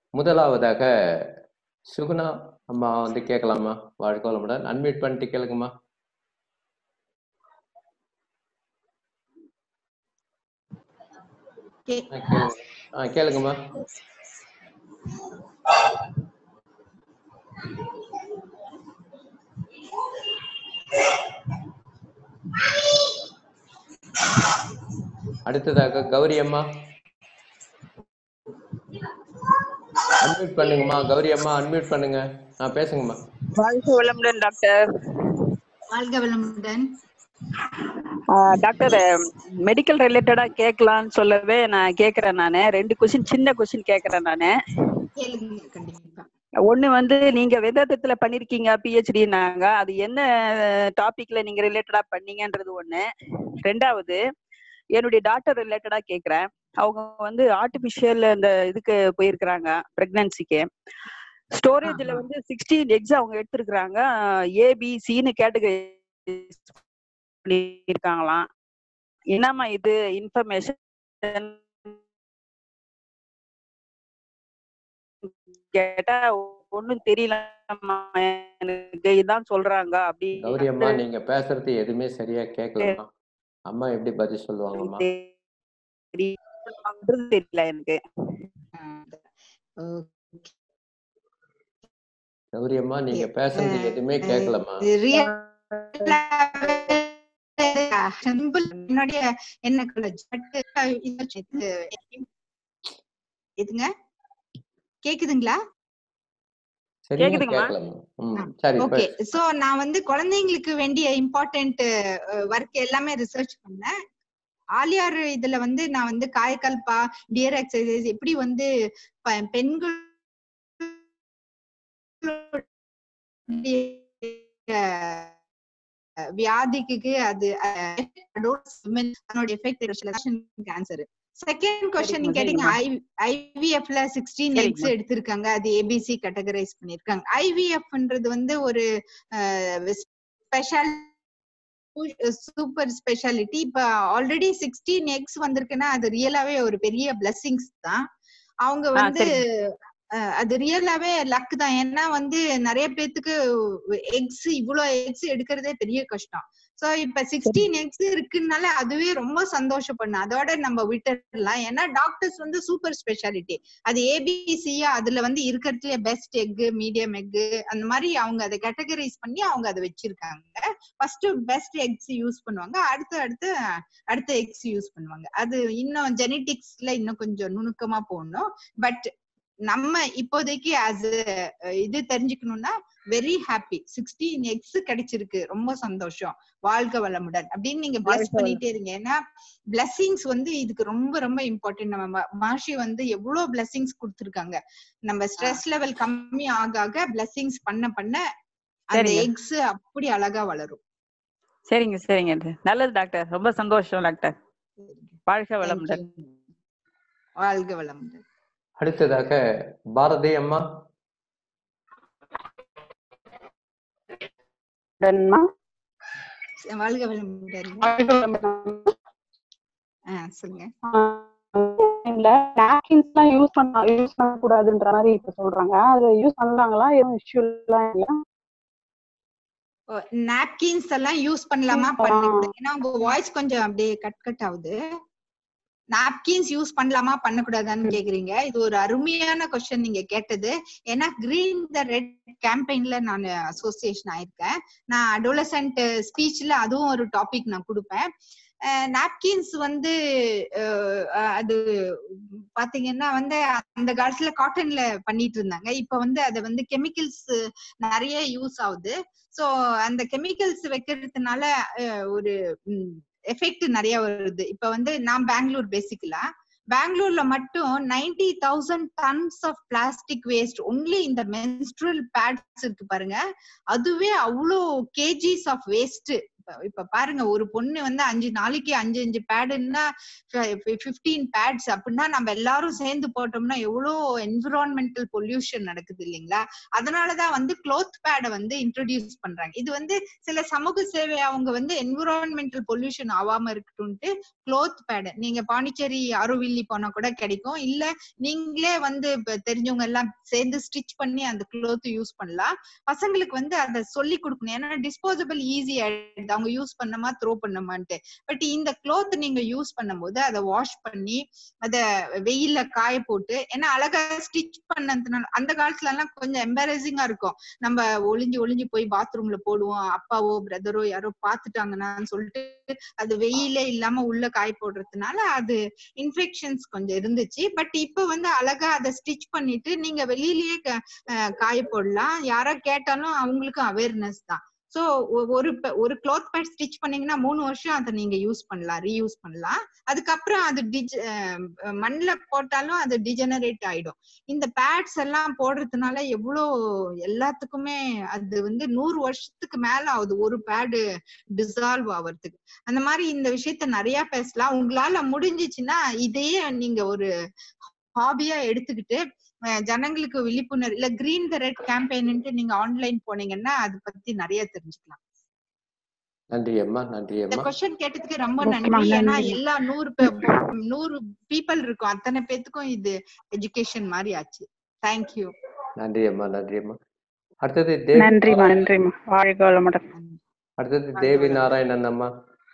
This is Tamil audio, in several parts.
முதலாவதாக சுகுணா அம்மா வந்து கேட்கலாமா வாழ்க்கை வளமுடன் அன்மியூட் பண்ணிட்டு கேளுங்கம்மா கே- ஆ, கேளுங்க ஆ கேளுங்கம்மா அடுத்ததாக கௌரி அம்மா அன்மியூட் பண்ணுங்கம்மா கௌரி அம்மா அன்மியூட் பண்ணுங்க ஆ பேசுங்கம்மா வாழ்க வளமுடன் டாக்டர் வாழ்க வளமுடன் ஆஹ் டாக்டர் மெடிக்கல் ரிலேட்டடா கேட்கலாம்னு சொல்லவே நான் கேக்குறேன் நானு ரெண்டு கொஸ்டின் சின்ன கொஸ்டின் கேக்குறேன் நானு கேளுங்க கண்டிப்பா ஒண்ணு வந்து நீங்க வேதாந்தத்துல பண்ணிருக்கீங்க பிஹெச்டினாங்க அது என்ன டாபிக்ல நீங்க ரிலேட்டடா பண்ணீங்கன்றது ஒண்ணு ரெண்டாவது என்னுடைய டாக்டர் ரிலேட்டடா கேக்குறேன் அவங்க வந்து ஆர்டிபிஷியல் இந்த இதுக்கு போயிருக்கிறாங்க பிரெக்னன்சிக்கு ஸ்டோரேஜ்ல ஆஹா. வந்து சிக்ஸ்டீன் எக்ஸ் அவங்க எடுத்திருக்கிறாங்க ஏபிசின்னு கேட்டகரி பண்ணிருக்காங்களாம் என்னம்மா இது இன்ஃபர்மேஷன் கேட்டா ஒண்ணும் தெரியலம்மா எனக்கு இதான் சொல்றாங்க அப்படி கௌரி அம்மா நீங்க பேசுறது எதுவுமே சரியா கேட்கலம்மா அம்மா எப்படி பதில் சொல்லுவாங்கம்மா தெரியல தெரியல எனக்கு கௌரி அம்மா நீங்க பேசுறது எதுவுமே கேட்கலம்மா சிம்பிள் என்னுடைய என்ன காலேஜ் இதுங்க கேக்குதுங்களா சரியா கேக்குதுங்கம்மா. கேட்கலம்மா ம் சரி ஓகே இப்ப சோ நான் வந்து குழந்தைங்களுக்கு வேண்டிய இம்பார்ட்டன்ட் ஒர்க் எல்லாமே ரிசர்ச் பண்ணேன் ஆலியார் இதுல வந்து நான் வந்து காயக்கல்பா டியர் எக்ஸசைஸ் எப்படி வந்து ப- பெண்கள் வியாதிக்கு அது கேன்சர் செகண்ட் கொஸ்டின் சரிம்மா, கேட்டீங்க சரிம்மா. ஐவிஎஃப்ல சிக்ஸ்டீன் எக்ஸ் சரிம்மா. எடுத்திருக்காங்க அது ஏபிசி கேட்டகரைஸ் பண்ணிருக்காங்க ஐவிஎஃப்ன்றது வந்து ஒரு ஸ்பெஷல் சூப்பர் ஸ்பெஷாலிட்டி இப்ப ஆல்ரெடி சிக்ஸ்டீன் எக்ஸ் வந்திருக்குன்னா அது ரியலாவே ஒரு பெரிய பிளெஸிங்ஸ் தான் அவங்க ஆ, வந்து சரிங்க. அஹ், அது ரியலாவே லக் தான் ஏன்னா வந்து நிறைய பேத்துக்கு எக்ஸ் இவ்வளோ எக்ஸ் எடுக்கிறதே பெரிய கஷ்டம் சோ இப்ப சிக்ஸ்டீன் எக்ஸ் இருக்குனால அதுவே ரொம்ப சந்தோஷப்படணும் அதோட நம்ம விட்டுடலாம் ஏன்னா டாக்டர்ஸ் வந்து சூப்பர் ஸ்பெஷாலிட்டி அது ஏபிசியா அதுல வந்து இருக்கிறதுல பெஸ்ட் எக் மீடியம் எக் அந்த மாதிரி அவங்க அதை கேட்டகரைஸ் பண்ணி அவங்க அதை வச்சிருக்காங்க ஃபர்ஸ்ட் பெஸ்ட் எக்ஸ் யூஸ் பண்ணுவாங்க அடுத்து அடுத்து அடுத்த எக்ஸ் யூஸ் பண்ணுவாங்க அது இன்னும் ஜெனட்டிக்ஸ்ல இன்னும் கொஞ்சம் நுணுக்கமா போகணும் பட் நம்ம இப்போதைக்கு ஆஸ் இது தெரிஞ்சுக்கணும்னா வெரி ஹாப்பி சிக்ஸ்டீன் எக்ஸ் கிடைச்சிருக்கு ரொம்ப சந்தோஷம் வாழ்க வளமுடன் அப்படின்னு நீங்க பிளஸ் வாழ்க வளம். பண்ணிட்டே இருங்க ஏன்னா பிளெஸிங்ஸ் வந்து இதுக்கு ரொம்ப ரொம்ப இம்பார்ட்டன்ட் நம்ம ம- மாஷி வந்து எவ்வளவு பிளெஸிங்ஸ் கொடுத்துருக்காங்க நம்ம ஸ்ட்ரெஸ் லெவல் கம்மி ஆக ஆக பிளெஸிங்ஸ் பண்ண பண்ண அந்த சரிங்க. எக்ஸ் அப்படி அழகா வளரும் சரிங்க சரிங்க நல்லது டாக்டர் ரொம்ப சந்தோஷம் டாக்டர் வாழ்க வளமுடன் Thank you. வாழ்க வளமுடன் அடுத்ததாக பாரதி அம்மா உடன்மா வாழ்க வளமுடன் வாழ்க வளமுடன். ஆஹ் சொல்லுங்க இல்ல நாப்கின்ஸ் எல்லாம் யூஸ் பண்ண யூஸ் பண்ண கூடாதுன்ற மாதிரி இப்ப சொல்றாங்க அது யூஸ் பண்ணலாங்களா எதுவும் இஷ்யூ எல்லாம் இல்ல நாப்கின்ஸ் எல்லாம் யூஸ் பண்ணலாமா ஆ. பண்ணக்கூடாது ஏன்னா உங்க வாய்ஸ் கொஞ்சம் அப்படியே கட் கட் ஆகுது நாப்கின்ஸ் யூஸ் பண்ணலாமா பண்ணக்கூடாதான்னு கேக்குறீங்க இது ஒரு அருமையான கொஸ்டின் நீங்க கேட்டது ஏன்னா கிரீன் த ரெட் கேம்பெயின்ல நான் அசோசியேஷன் ஆயிருக்கேன் நான் அடோலசன்ட் ஸ்பீச்ல அதுவும் ஒரு டாபிக் நான் கொடுப்பேன் நாப்கின்ஸ் வந்து அஹ், அஹ், அது பாத்தீங்கன்னா வந்து அந்த காலத்துல காட்டன்ல பண்ணிட்டு இருந்தாங்க இப்ப வந்து அது வந்து கெமிக்கல்ஸ் நிறைய யூஸ் ஆகுது சோ அந்த கெமிக்கல்ஸ் வைக்கிறதுனால அஹ், ஒரு எஃபெக்ட் நிறைய வருது இப்ப வந்து நான் பெங்களூர் பேசிக்கலா பெங்களூர்ல மட்டும் ninety thousand tons of plastic waste only இந்த மென்ஸ்ட்ரல் பேட்ஸ் இருக்கு பாருங்க அதுவே அவ்வளோ கேஜிஸ் ஆஃப் வேஸ்ட் இப்ப இப்ப பாருங்க ஒரு பொண்ணு வந்து அஞ்சு நாளைக்கு அஞ்சு அஞ்சு பேடுன்னா பிப்டீன் பேட்ஸ் அப்படின்னா நம்ம எல்லாரும் சேர்ந்து போட்டோம்னா எவ்வளோ என்விரான்மெண்டல் பொல்யூஷன் நடக்குது இல்லைங்களா அதனாலதான் வந்து க்ளோத் பேடை வந்து இன்ட்ரடியூஸ் பண்றாங்க இது வந்து சில சமூக சேவை அவங்க வந்து என்விரான்மெண்டல் பொல்யூஷன் ஆகாம இருக்கட்டும்ட்டு க்ளோத் பேடு நீங்க பாண்டிச்சேரி அருவில்லி போனா கூட கிடைக்கும் இல்ல நீங்களே வந்து இப்ப தெரிஞ்சவங்க எல்லாம் சேர்ந்து ஸ்டிச் பண்ணி அந்த க்ளோத் யூஸ் பண்ணலாம் பசங்களுக்கு வந்து அதை சொல்லி கொடுக்கணும் ஏன்னா டிஸ்போசபிள் ஈஸி ஆயிடுது அவங்க யூஸ் பண்ணமா த்ரோ பண்ணமான்ட்டு பட் இந்த க்ளோத் நீங்க யூஸ் பண்ணும்போது அதை வாஷ் பண்ணி அத வெயில்ல காய போட்டு ஏன்னா அழகா ஸ்டிச் பண்ணதுனால அந்த காலத்துல எல்லாம் கொஞ்சம் எம்பாரசிங்கா இருக்கும் நம்ம ஒளிஞ்சு ஒளிஞ்சு போய் பாத்ரூம்ல போடுவோம் அப்பாவோ பிரதரோ யாரோ பாத்துட்டாங்கன்னு சொல்லிட்டு அது வெயிலே இல்லாம உள்ள காய போடுறதுனால அது இன்ஃபெக்ஷன்ஸ் கொஞ்சம் இருந்துச்சு பட் இப்ப வந்து அழகா அதை ஸ்டிச் பண்ணிட்டு நீங்க வெளியிலயே க- அஹ் காய போடலாம் யாரா கேட்டாலும் அவங்களுக்கும் அவேர்னஸ் தான் சோ ஒரு ப- ஒரு க்ளாத் பேட் ஸ்டிச் பண்ணீங்கன்னா மூணு வருஷம் அதை நீங்க யூஸ் பண்ணலாம் ரீயூஸ் பண்ணலாம் அதுக்கப்புறம் அது டிஜ் மண்ணுல போட்டாலும் அது டிஜெனரேட் ஆயிடும் இந்த பேட்ஸ் எல்லாம் போடுறதுனால எவ்வளோ எல்லாத்துக்குமே அது வந்து நூறு வருஷத்துக்கு மேல ஆகுது ஒரு பேடு டிசால்வ் ஆவறதுக்கு அந்த மாதிரி இந்த விஷயத்த நிறைய பேசலாம் உங்களால முடிஞ்சிச்சுன்னா இதையே நீங்க ஒரு ஹாபியா எடுத்துக்கிட்டு அஹ் ஜனங்களுக்கு விழிப்புணர்வு இல்ல கிரீன் த ரெட் கேம்பெயின்ட்டு நீங்க ஆன்லைன் போனீங்கன்னா அது பத்தி நிறைய தெரிஞ்சுக்கலாம் நன்றி அம்மா நன்றி இந்த அம்மா கொஸ்டின் கேட்டதுக்கு ரொம்ப Okay, நன்றி ma'am, ஏன்னா நன்றி. எல்லா நூறு பே- நூறு பீப்பிள் இருக்கும் அத்தனை பேத்துக்கும் இது எஜுகேஷன் மாதிரி ஆச்சு தேங்க்யூ நன்றி அம்மா நன்றி அம்மா அடுத்தது தேவி நன்றிம்மா நாராயணன். நன்றிம்மா வாழ்க வளமுடன் அடுத்தது தேவி நாராயணன் அம்மா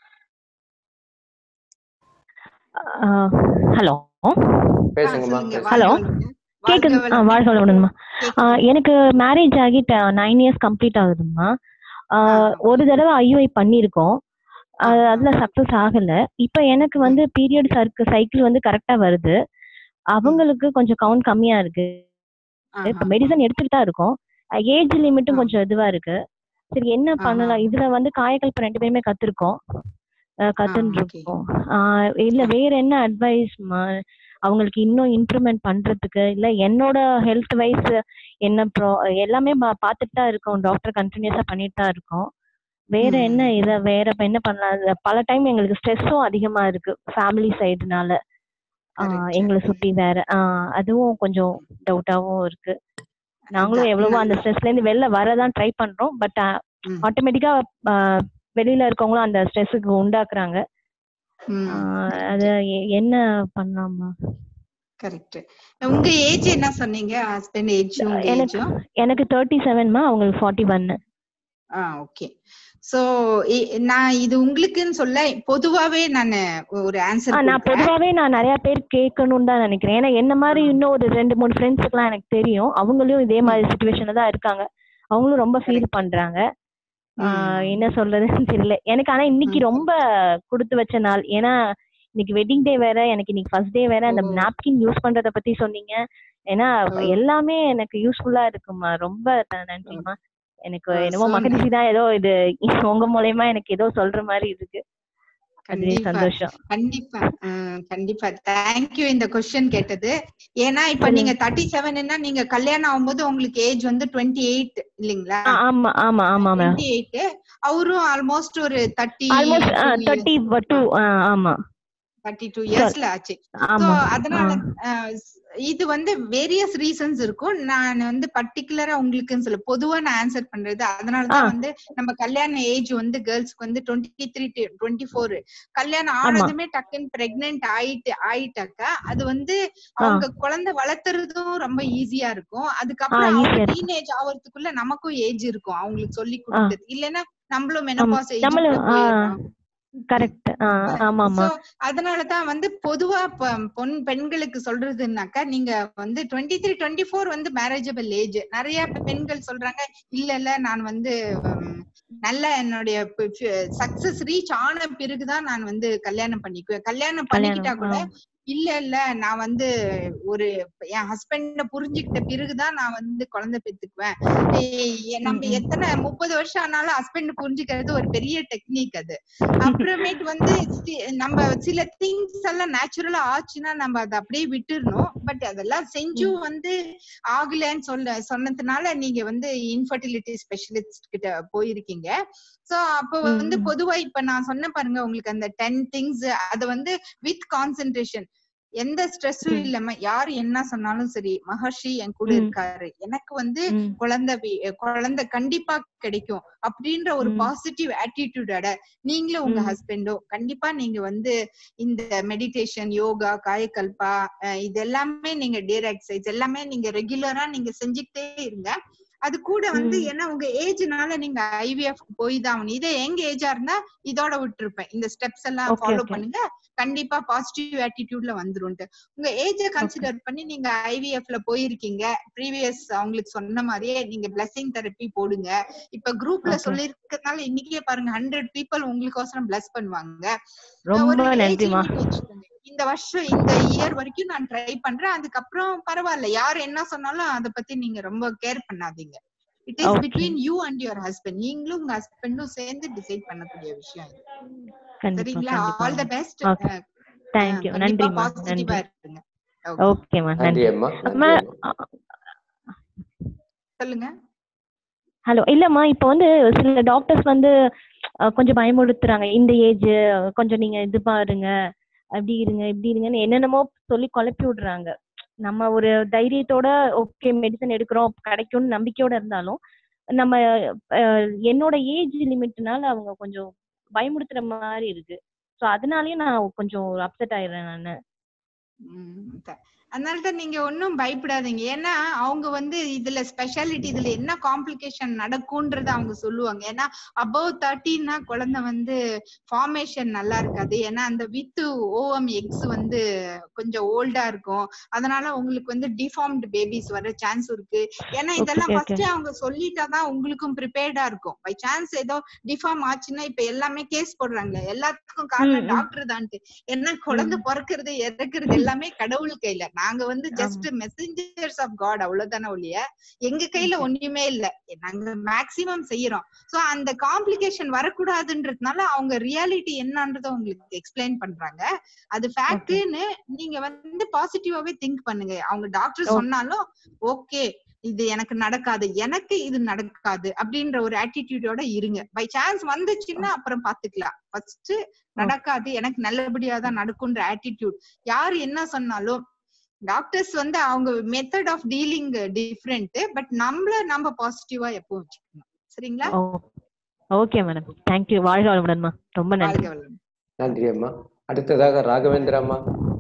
ஹலோ பேசுங்கம்மா சொல்லுங்க பேசுங்க. Hello. வாழ்க கேக்குது வளமுடன். ஆ, வாழ்க வளமுடன்மா கேக்குது. ஆ, எனக்கு மேரேஜ் ஆகி நைன் இயர்ஸ் கம்ப்ளீட் ஆகுதும்மா ஆ, ஆ, ஒரு தடவை ஐயுஐ பண்ணியிருக்கோம் ஆ, அது ஆ. அதுல சக்சஸ் ஆகல இப்ப எனக்கு வந்து பீரியட் சர்க்கு சைக்கிள் வந்து கரெக்டா வருது அவங்களுக்கு கொஞ்சம் கவுண்ட் கம்மியா இருக்கு ஆஹா. இப்ப மெடிசன் எடுத்துட்டு தான் இருக்கோம் ஏஜ் லிமிட்டும் ஆ. கொஞ்சம் இதுவா இருக்கு சரி என்ன ஆஹா. பண்ணலாம் இதுல வந்து காயக்கல்ப ரெண்டு பேருமே கத்துருக்கோம் கத்துன்னு okay. இருக்கோம் ஆஹ் இல்ல வேற என்ன அட்வைஸ் அவங்களுக்கு இன்னும் இம்ப்ரூவ்மெண்ட் பண்றதுக்கு இல்ல என்னோட ஹெல்த் வைஸ் என்ன ப்ரோ எல்லாமே பா- பார்த்துட்டு தான் இருக்கோம் டாக்டர் கண்டினியூஸா பண்ணிட்டு தான் இருக்கோம் வேற ம். என்ன இத வேற இப்ப என்ன பண்ணலாம் இது பல டைம் எங்களுக்கு ஸ்ட்ரெஸ்ஸும் அதிகமா இருக்கு ஃபேமிலி சைடுனால Correct. எங்களை சுத்தி வேற ஆஹ் அதுவும் கொஞ்சம் டவுட்டாவும் இருக்கு நாங்களும் அதான். எவ்வளவோ அந்த நல்ல- ஸ்ட்ரெஸ்ல இருந்து வெளில வரதான் ட்ரை பண்றோம் பட் ம். ஆட்டோமேட்டிக்கா வெளியில இருக்கவங்களும் அந்த ஸ்ட்ரெஸ்ஸுக்கு உண்டாக்குறாங்க ம். ஆஹ் அது எ- என்ன பண்ணலாமா கரெக்ட் உங்க ஏஜ் என்ன சொன்னீங்க ஹஸ்பண்ட் ஏஜ் உங்க எனக்கு ஏஜும் எனக்கு தேர்ட்டி செவன்மா அவங்களுக்கு ஃபார்ட்டி ஒன்னு ஆ ஓகே சோ நான் இது உங்களுக்குன்னு சொல்ல பொதுவாவே நான் ஒரு ஆன்சர் நான் பொதுவாவே நான் நிறைய பேர் கேட்கணும்னு தான் நினைக்கிறேன் ஏன்னா என்ன மாதிரி இன்னும் ஒரு ரெண்டு மூணு ஃப்ரெண்ட்ஸுக்குலாம் எனக்கு தெரியும் அவங்களும் இதே மாதிரி சுச்சுவேஷன்ல தான் இருக்காங்க அவங்களும் ரொம்ப ஃபீல் பண்றாங்க ஆஹ் என்ன சொல்றதுன்னு தெரியல எனக்கு ஆனா இன்னைக்கு ம். ரொம்ப கொடுத்து வச்ச நாள் ஏன்னா இன்னைக்கு வெட்டிங் டே வேற எனக்கு இன்னைக்கு ஃபர்ஸ்ட் டே வேற அந்த ஓ. நாப்கின் யூஸ் பண்றத பத்தி சொன்னீங்க ஏன்னா ஓ. எல்லாமே எனக்கு யூஸ்ஃபுல்லா இருக்குமா ரொம்ப த- நன்றிம்மா எனக்கு ஓ, என்னமோ so மகிழ்ச்சி தான் ஏதோ இது உங்க மூலியமா எனக்கு ஏதோ சொல்ற மாதிரி இருக்கு அது கண்டிப்பா சந்தோஷம் கண்டிப்பா ம், கண்டிப்பா தேங்க்யூ இந்த கொஸ்டின் கேட்டது ஏன்னா இப்ப சொல்லுங்க. நீங்க தேர்ட்டி செவன்னா நீங்க கல்யாணம் ஆகும்போது உங்களுக்கு ஏஜ் வந்து டுவெண்ட்டி எயிட் இல்லைங்களா ஆ, ஆமா ஆமா ஆமா மேம் டுவெண்ட்டி எயிட் அவரும் ஆல்மோஸ்ட் ஒரு தேர்ட்டி ஆல்மோஸ்ட் தேர்ட்டி டூ ஆமா தேர்ட்டி டூ இயர்ஸ்ல ஆச்சு So, ஆமா அதனால ஆ. அஹ், இது வந்து வேரியஸ் ரீசன்ஸ் இருக்கும் நான் வந்து பர்டிகுலரா உங்களுக்குன்னு சொல்ல பொதுவா நான் ஆன்சர் பண்றது அதனாலதான் ஆ. வந்து நம்ம கல்யாண ஏஜ் வந்து கேர்ள்ஸ்க்கு வந்து டுவெண்ட்டி த்ரீ டுவெண்ட்டி ஃபோர் கல்யாணம் ஆமா. ஆனதுமே டக்குன்னு பிரெக்னென்ட் ஆயிட்டு ஆயிட்டாக்கா அது வந்து அவங்க குழந்தை வளர்த்துறதும் ரொம்ப ஈஸியா இருக்கும் அதுக்கப்புறம் ஆ, அவங்க easy ஆ இருக்கும். டீனேஜ் ஆவறதுக்குள்ள நமக்கும் ஏஜ் இருக்கும் அவங்களுக்கு சொல்லி கொடுத்தது இல்லைன்னா நம்மளும் ஆமா. மெனபாஸ் நம்மளும் ஏஜ் ஆ கரெக்ட் ஆமா ஆமா So, அதனாலதான் வந்து பொதுவா ப- பொன் பெண்களுக்கு சொல்றதுன்னாக்கா நீங்க வந்து டுவெண்ட்டி த்ரீ டுவெண்ட்டி ஃபோர் வந்து மேரேஜபிள் ஏஜ் நிறைய பெண்கள் சொல்றாங்க இல்ல இல்ல நான் வந்து உம், நல்ல என்னுடைய சக்சஸ் ரீச் ஆன பிறகுதான் நான் வந்து கல்யாணம் பண்ணிக்குவேன் கல்யாணம் பண்ணிக்கிட்டா கூட கல்யாணம் ஆ. இல்ல இல்ல நான் வந்து ஒரு என் ஹஸ்பண்ட புரிஞ்சுக்கிட்ட பிறகுதான் நான் வந்து குழந்தை பெத்துக்குவேன் ஏய், நம்ம ம், ம். எத்தனை முப்பது வருஷம் ஆனாலும் ஹஸ்பண்ட் புரிஞ்சுக்கிறது ஒரு பெரிய டெக்னிக் அது அப்புறமேட்டு வந்து சி- நம்ம சில திங்ஸ் எல்லாம் நேச்சுரலா ஆச்சுன்னா நம்ம அதை அப்படியே விட்டுறணும் பட் அதெல்லாம் செஞ்சும் வந்து ஆகலன்னு சொல்ல சொன்னதுனால நீங்க வந்து இன்ஃபர்டிலிட்டி ஸ்பெஷலிஸ்ட் கிட்ட போயிருக்கீங்க சோ அப்போ வந்து ம். பொதுவா இப்ப நான் சொன்ன பாருங்க உங்களுக்கு அந்த டென் திங்ஸ் அது வந்து வித் கான்சென்ட்ரேஷன் எந்த ஸ்ட்ரெஸ்ஸும் ம். இல்லாம யார் என்ன சொன்னாலும் சரி மகர்ஷி என் கூட ம். இருக்காரு எனக்கு வந்து ம். குழந்தை வி- குழந்தை கண்டிப்பா கிடைக்கும் அப்படின்ற ஒரு ம். பாசிட்டிவ் ஆட்டிடியூடோட நீங்களும் உங்க ம். ஹஸ்பண்டோ கண்டிப்பா நீங்க வந்து இந்த மெடிடேஷன் யோகா காயக்கல்பா அஹ் இது எல்லாமே நீங்க டேர் எக்ஸசைஸ் எல்லாமே நீங்க ரெகுலரா நீங்க செஞ்சுக்கிட்டே இருங்க அது கூட வந்து ம். ஏன்னா உங்க ஏஜ்னால நீங்க ஐவிஎஃப் போய் தான் ஆகணும் இதே எங்க ஏஜா இருந்தா இதோட விட்டுருப்பேன் இந்த ஸ்டெப்ஸ் எல்லாம் Okay, ஃபாலோ okay. பண்ணுங்க கண்டிப்பா பாசிட்டிவ் ஆட்டிடியூட்ல வந்துரும்ட்டு உங்க ஏஜ கன்சிடர் பண்ணி நீங்க ஐவிஎஃப்ல போயிருக்கீங்க ப்ரீவியஸ் அவங்களுக்கு சொன்ன மாதிரியே நீங்க பிளஸிங் தெரப்பி போடுங்க இப்ப குரூப்ல Okay. சொல்லிருக்கனால இன்னைக்கே பாருங்க ஹண்ட்ரட் பீப்புள் உங்களுக்கோசரம் பிளஸ் பண்ணுவாங்க ரொம்ப ஒரு age நன்றிமா limit வச்சுக்கோங்க. இந்த வருஷம் இந்த இயர் வரைக்கும் நான் ட்ரை பண்றேன் அதுக்கப்புறம் பரவாயில்ல யார் என்ன சொன்னாலும் அத பத்தி நீங்க ரொம்ப கேர் பண்ணாதீங்க it is Okay. Between you and your husband நீங்களும் உங்க ஹஸ்பண்டும் சேர்ந்து டிசைட் பண்ணக்கூடிய விஷயம் இது கண்டிப்பா சரிங்களா கண்டிப்பா all the best Okay. Thank you கண்டிப்பா நன்றிமா பாசிட்டிவா நன்றி இருங்க ஓகேமா நன்றி நன்றி அம்மா அம்மா நன்றி அம்மா சொல்லுங்க ஹலோ இல்லம்மா இப்போ வந்து சில டாக்டர்ஸ் வந்து அஹ், கொஞ்சம் பயமுறுத்துறாங்க இந்த ஏஜ் கொஞ்சம் நீங்க இது பாருங்க அப்படி இருங்க இப்படி இருங்கன்னு என்னென்னமோ சொல்லி குழப்பி விடுறாங்க நம்ம ஒரு தைரியத்தோட ஓகே மெடிசன் எடுக்கிறோம் கிடைக்கும்னு நம்பிக்கையோட இருந்தாலும் நம்ம அஹ், என்னோட ஏஜ் லிமிட்னால அவங்க கொஞ்சம் பயமுறுத்துற மாதிரி இருக்கு ஸோ அதனாலயே நான் கொஞ்சம் அப்செட் ஆயிடுறேன் நான் உம் த- அதனாலதான் நீங்க ஒன்னும் பயப்படாதீங்க ஏன்னா அவங்க வந்து இதுல ஸ்பெஷாலிட்டி இதுல என்ன காம்ப்ளிகேஷன் நடக்கும்ன்றத அவங்க சொல்லுவாங்க ஏன்னா அபவ் தேர்ட்டின்னா குழந்தை வந்து ஃபார்மேஷன் நல்லா இருக்காது ஏன்னா அந்த வித்து ஓஎம் எக்ஸ் வந்து கொஞ்சம் ஓல்டா இருக்கும் அதனால உங்களுக்கு வந்து டிஃபார்ம்டு பேபிஸ் வர சான்ஸ் இருக்கு ஏன்னா இதெல்லாம் Okay, ஃபர்ஸ்ட் அவங்க சொல்லிட்டாதான் உங்களுக்கும் ப்ரிப்பேர்டா இருக்கும் பை சான்ஸ் ஏதோ டிஃபார்ம் ஆச்சுன்னா இப்ப எல்லாமே கேஸ் போடுறாங்க எல்லாத்துக்கும் காரணம் ம், ம். டாக்டர் தான்ட்டு ஏன்னா குழந்தை பிறக்கிறது இறக்குறது எல்லாமே கடவுள் கையில நாங்க வந்து ஜஸ்ட் மெசஞ்சர்ஸ் ஆஃப் காட் அவ்வளவுதானே ஒழிய எங்க கையில ஒண்ணுமே இல்ல நாங்க மேக்சிமம் செய்யறோம் சோ அந்த காம்ப்ளிகேஷன் வரக்கூடாதுன்றதுனால அவங்க ரியாலிட்டி என்னன்றத உங்களுக்கு எக்ஸ்பிளைன் பண்றாங்க அது ஃபேக்ட்னு நீங்க வந்து பாசிட்டிவாவே திங்க் பண்ணுங்க அவங்க டாக்டர் Okay. சொன்னாலும் ஓகே இது எனக்கு நடக்காது எனக்கு இது நடக்காது அப்படின்ற ஒரு ஆட்டிடியூடோட இருங்க பை சான்ஸ் வந்துச்சுன்னா அப்புறம் பாத்துக்கலாம் ஃபர்ஸ்ட் நடக்காது எனக்கு நல்லபடியா தான் நடக்கும்ன்ற ஆட்டிடியூட் யார் என்ன சொன்னாலும் டாக்டர்ஸ் வந்து அவங்க method of dealing different but நம்மள நம்ம பாசிட்டிவா எப்பவும் வச்சுக்கணும் சரிங்களா ஓ ஓகே மேடம் தேங்க்யூ வாழ்க வளமுடன்மா ரொம்ப நன்றி வாழ்க வளம் நன்றி அம்மா அடுத்ததாக ராகவேந்திர அம்மா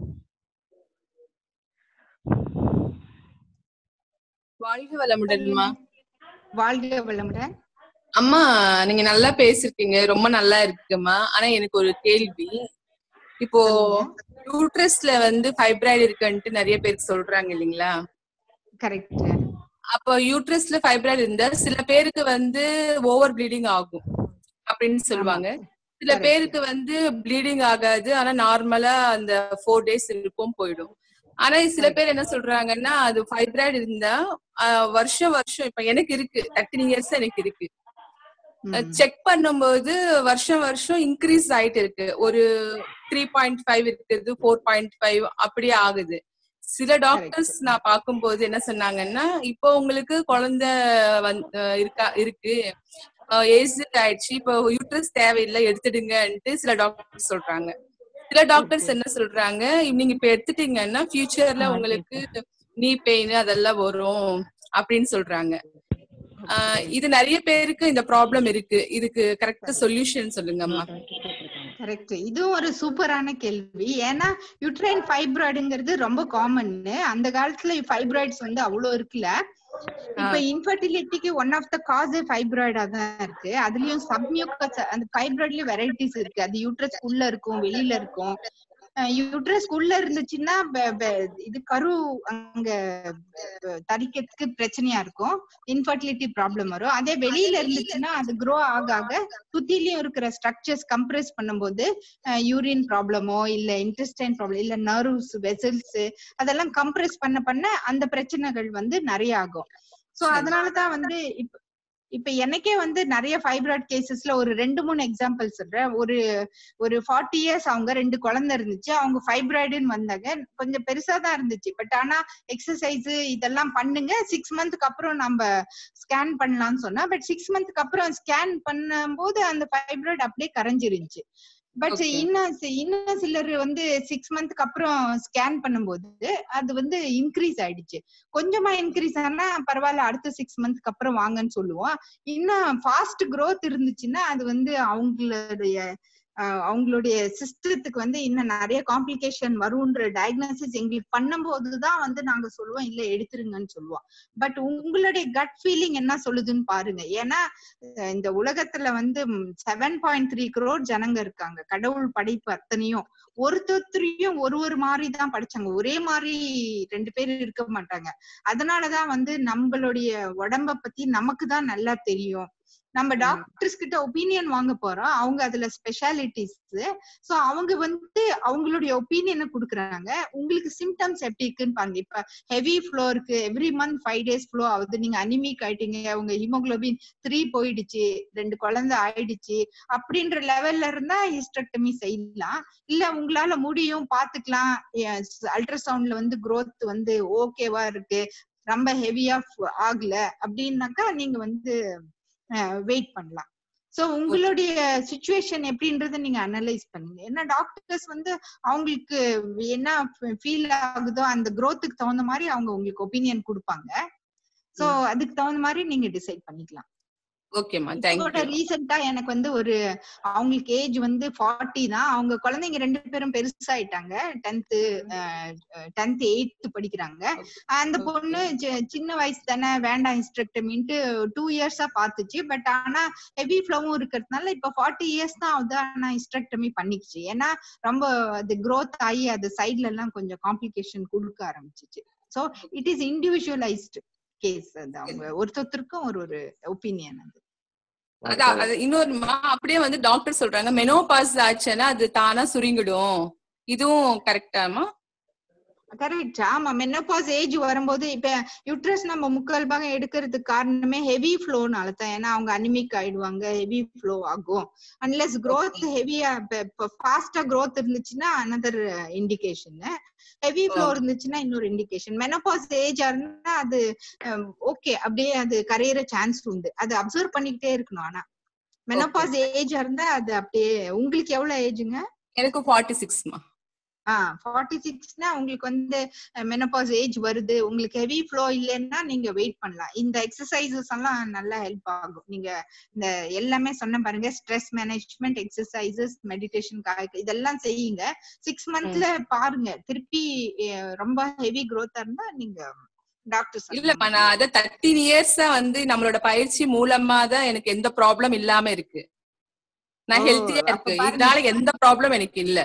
வாழ்க வளமுடன்மா வாழ்க வளமுடன் அம்மா நீங்க நல்லா பேசிருக்கீங்க ரொம்ப நல்லா இருக்குமா ஆனா எனக்கு ஒரு கேள்வி இப்போ யூட்ரஸ்ல வந்து ஃபைப்ராய்டு இருக்குன்ட்டு நிறைய பேருக்கு சொல்றாங்க இல்லைங்களா கரெக்ட் அப்போ யூட்ரஸ்ல ஃபைப்ராய்டு இருந்தா சில பேருக்கு வந்து ஓவர் ப்ளீடிங் ஆகும் அப்படின்னு சொல்லுவாங்க சில Correct. பேருக்கு வந்து ப்ளீடிங் ஆகாது ஆனா நார்மலா அந்த ஃபோர் டேஸ் இருக்கும் போயிடும் ஆனா சில பேர் என்ன சொல்றாங்கன்னா அது ஃபைப்ராய்டு இருந்தா ஆஹ், வருஷம் வருஷம் இப்ப எனக்கு இருக்கு தேர்ட்டின் இயர்ஸ் எனக்கு இருக்கு செக் பண்ணும்போது வருஷம் வருஷம் இன்க்ரீஸ் ஆயிட்டு இருக்கு ஒரு த்ரீ பாயிண்ட் ஃபைவ் இருக்குது ஃபோர் பாயிண்ட் ஃபைவ் அப்படியே ஆகுது சில டாக்டர்ஸ் நான் பார்க்கும்போது என்ன சொன்னாங்கன்னா இப்போ உங்களுக்கு குழந்தை வந்து அஹ் இருக்கா இருக்கு ஏஜ் ஆயிடுச்சு இப்போ யூட்ரஸ் தேவையில்லை எடுத்துடுங்கன்ட்டு சில டாக்டர்ஸ் சொல்றாங்க சில டாக்டர்ஸ் என்ன சொல்றாங்க நீங்க இப்ப எடுத்துட்டீங்கன்னா ஃபியூச்சர்ல ஆ, உங்களுக்கு நீ பெயின் அதெல்லாம் வரும் அப்படின்னு சொல்றாங்க ஆஹ் இது நிறைய பேருக்கு இந்த ப்ராப்ளம் இருக்கு இதுக்கு கரெக்ட் சொல்யூஷன் சொல்லுங்கம்மா கரெக்ட் இதுவும் ஒரு சூப்பரான கேள்வி ஏன்னா யூட்ரைன் ஃபைப்ராய்டுங்கிறது ரொம்ப காமன் அந்த காலத்துல ஃபைப்ராய்ட்ஸ் வந்து அவ்வளவு இருக்குல்ல இப்ப இன்ஃபர்டிலிட்டிக்கு ஒன் ஆஃப் த காஸ் ஃபைப்ராய்டா தான் இருக்கு அதுலயும் சப்மியூக்கஸ் அந்த ஃபைப்ராய்ட்லயும் வெரைட்டிஸ் இருக்கு அது யூட்ரஸ் உள்ள இருக்கும் வெளியில இருக்கும் யூட்ரஸ் உள்ள இருந்துச்சுன்னா ப- ப- இது கரு அங்க அஹ், தரிக்கிறதுக்கு பிரச்சனையா இருக்கும் இன்ஃபர்டிலிட்டி ப்ராப்ளம் வரும் அதே வெளியில இருந்துச்சுன்னா அது க்ரோ ஆக ஆக சுத்திலயும் இருக்கிற ஸ்ட்ரக்சர்ஸ் கம்ப்ரெஸ் பண்ணும்போது யூரின் ப்ராப்ளமோ இல்ல இன்டெஸ்டைன் ப்ராப்ளம் இல்ல நர்வ்ஸ் வெசல்ஸ் அதெல்லாம் கம்ப்ரெஸ் பண்ண பண்ண அந்த பிரச்சனைகள் வந்து நிறைய ஆகும் சோ சரி. அதனாலதான் வந்து இப்ப இப்ப எனக்கே வந்து நிறைய ஃபைப்ராய்ட் கேசஸ்ல ஒரு ரெண்டு மூணு எக்ஸாம்பிள் சொல்றேன் ஒரு ஒரு ஃபார்ட்டி இயர்ஸ் அவங்க ரெண்டு குழந்தை இருந்துச்சு அவங்க ஃபைப்ராய்டுன்னு வந்தாங்க கொஞ்சம் பெருசா தான் இருந்துச்சு பட் ஆனா எக்ஸசைஸ் இதெல்லாம் பண்ணுங்க சிக்ஸ் மந்த்க்கு அப்புறம் நம்ம ஸ்கேன் பண்ணலாம்னு சொன்னா பட் சிக்ஸ் மந்த்க்கு அப்புறம் ஸ்கேன் பண்ணும்போது அந்த ஃபைப்ராய்டு அப்படியே கரைஞ்சிருந்துச்சு பட் Okay. இன்னும் சி- இன்னும் சிலர் வந்து சிக்ஸ் மந்த்க்கு அப்புறம் ஸ்கேன் பண்ணும்போது அது வந்து இன்க்ரீஸ் ஆயிடுச்சு கொஞ்சமா இன்க்ரீஸ் ஆனா பரவாயில்ல அடுத்த சிக்ஸ் மந்த்க்கு அப்புறம் வாங்கன்னு சொல்லுவோம் இன்னும் ஃபாஸ்ட் growth இருந்துச்சுன்னா அது வந்து அவங்களுடைய அஹ், அவங்களுடைய சிஸ்டத்துக்கு வந்து இன்னும் நிறைய காம்ப்ளிகேஷன் வரும்ன்ற டயக்னோசிஸ் எங்களுக்கு பண்ணும்போது தான் வந்து நாங்க சொல்லுவோம் இல்ல எடுத்துருங்கன்னு சொல்லுவோம் பட் உங்களுடைய கட் ஃபீலிங் என்ன சொல்லுதுன்னு பாருங்க ஏன்னா அஹ், இந்த உலகத்துல வந்து செவன் பாயிண்ட் த்ரீ crore ஜனங்க இருக்காங்க கடவுள் படைப்பு அத்தனையும் ஒருத்தொருத்தரையும் ஒரு ஒரு மாதிரி தான் படிச்சாங்க ஒரே மாதிரி ரெண்டு பேர் இருக்க மாட்டாங்க அதனாலதான் வந்து நம்மளுடைய உடம்ப பத்தி நமக்கு தான் நல்லா தெரியும் நம்ம டாக்டர்ஸ் கிட்ட ஒப்பீனியன் வாங்க போறோம் அவங்க அதுல ஸ்பெஷாலிட்டிஸ் சோ அவங்க வந்து அவங்களுடைய ஒப்பீனியனை கொடுக்குறாங்க உங்களுக்கு சிம்டம்ஸ் எப்படி இருக்குன்னு பாருங்க இப்ப ஹெவி ஃப்ளோ இருக்கு every month five days flow ஆகுது நீங்க அனிமிக் ஆயிட்டீங்க உங்க ஹீமோகுளோபின் த்ரீ போயிடுச்சு ரெண்டு குழந்தை ஆயிடுச்சு அப்படின்ற லெவல்ல இருந்தா ஹிஸ்டக்டமி செய்யலாம் இல்ல உங்களால முடியும் பாத்துக்கலாம் அல்ட்ராசவுண்ட்ல வந்து growth வந்து ஓகேவா இருக்கு ரொம்ப ஹெவியா ஆகல அப்படின்னாக்கா நீங்க வந்து வெயிட் பண்ணலாம் சோ உங்களுடைய சுச்சுவேஷன் எப்படின்றத நீங்க அனலைஸ் பண்ணுங்க ஏன்னா டாக்டர்ஸ் வந்து அவங்களுக்கு என்ன ஃபீல் ஆகுதோ அந்த growthக்கு தகுந்த மாதிரி அவங்க உங்களுக்கு ஒப்பீனியன் கொடுப்பாங்க சோ அதுக்கு தகுந்த மாதிரி நீங்க டிசைட் பண்ணிக்கலாம் ஓகேம்மா இதோட தேங்க்யூ ரீசெண்டா எனக்கு வந்து ஒரு அவங்களுக்கு ஏஜ் வந்து ஃபார்ட்டி தான் அவங்க குழந்தைங்க ரெண்டு பேரும் பெருசாயிட்டாங்க டென்த்து டென்த் எயித்து படிக்கிறாங்க அந்த Okay. பொண்ணு சி- சின்ன வயசு தானே வேண்டாம் இன்ஸ்ட்ரக்டமின்ட்டு டூ இயர்ஸா பாத்துச்சு பட் ஆனா ஹெவி ஃப்ளோவும் இருக்கிறதுனால இப்ப ஃபார்ட்டி இயர்ஸ் தான் ஆகுது ஆனா இன்ஸ்ட்ரக்டமி பண்ணிக்குச்சு ஏன்னா ரொம்ப அது growth ஆகி அது சைட்ல எல்லாம் கொஞ்சம் காம்ப்ளிகேஷன் கொடுக்க ஆரம்பிச்சிச்சு so it is individualised case அது அவங்க ஒருத்தருக்கும் ஒரு ஒரு ஒப்பீனியன் அது அதான் அது இன்னொருமா அப்படியே வந்து டாக்டர் சொல்றாங்க மெனோபாஸ் ஆச்சுன்னா அது தானா சுருங்கிடும் இதுவும் கரெக்டாமா கரெக்ட் ஆமா மெனோபாஸ் ஏஜ் வரும்போது இப்ப யுட்ரஸ் நம்ம முக்கால் பாகம் எடுக்கிறதுக்கு காரணமே ஹெவி ஃப்ளோனால தான் ஏன்னா அவங்க அனிமிக் ஆயிடுவாங்க ஹெவி ஃப்ளோ ஆகும் அன்லெஸ் growth ஹெவியா ஃபாஸ்டா growth இருந்துச்சுன்னா another indication heavy flow Oh. இருந்துச்சுன்னா இன்னொரு இண்டிகேஷன் மெனோபாஸ் ஏஜா இருந்தா அது ஓகே அப்படியே அது கரையிற சான்ஸ் உண்டு அது அப்சர்வ் பண்ணிக்கிட்டே இருக்கணும் ஆனா மெனோபாஸ் ஏஜா இருந்தா அது அப்படியே உங்களுக்கு எவ்வளவு ஏஜுங்க எனக்கு ஃபார்ட்டி சிக்ஸ்மா ஆஹ் ஃபார்ட்டி சிக்ஸ்னா உங்களுக்கு வந்து மெனபாஸ் ஏஜ் வருது உங்களுக்கு ஹெவி ஃப்ளோ இல்லைன்னா நீங்க வெயிட் பண்ணலாம் இந்த எக்ஸசைசஸ் எல்லாம் நல்லா ஹெல்ப் ஆகும் நீங்க இந்த எல்லாமே சொன்ன பாருங்க ஸ்ட்ரெஸ் மேனேஜ்மெண்ட் எக்ஸசைசஸ் மெடிடேஷன் இதெல்லாம் செய்யுங்க சிக்ஸ் மந்த்ல பாருங்க திருப்பி அஹ், ரொம்ப ஹெவி growth இருந்தா நீங்க டாக்டர் இல்லம்மா நான் அத தேர்ட்டீன் இயர்ஸா வந்து நம்மளோட பயிற்சி மூலமா தான் எனக்கு எந்த ப்ராப்ளம் இல்லாம இருக்கு நான் ஓ, ஹெல்த்தியா அப்ப இருக்கு பாருங்க. இதனால எந்த ப்ராப்ளம் எனக்கு இல்ல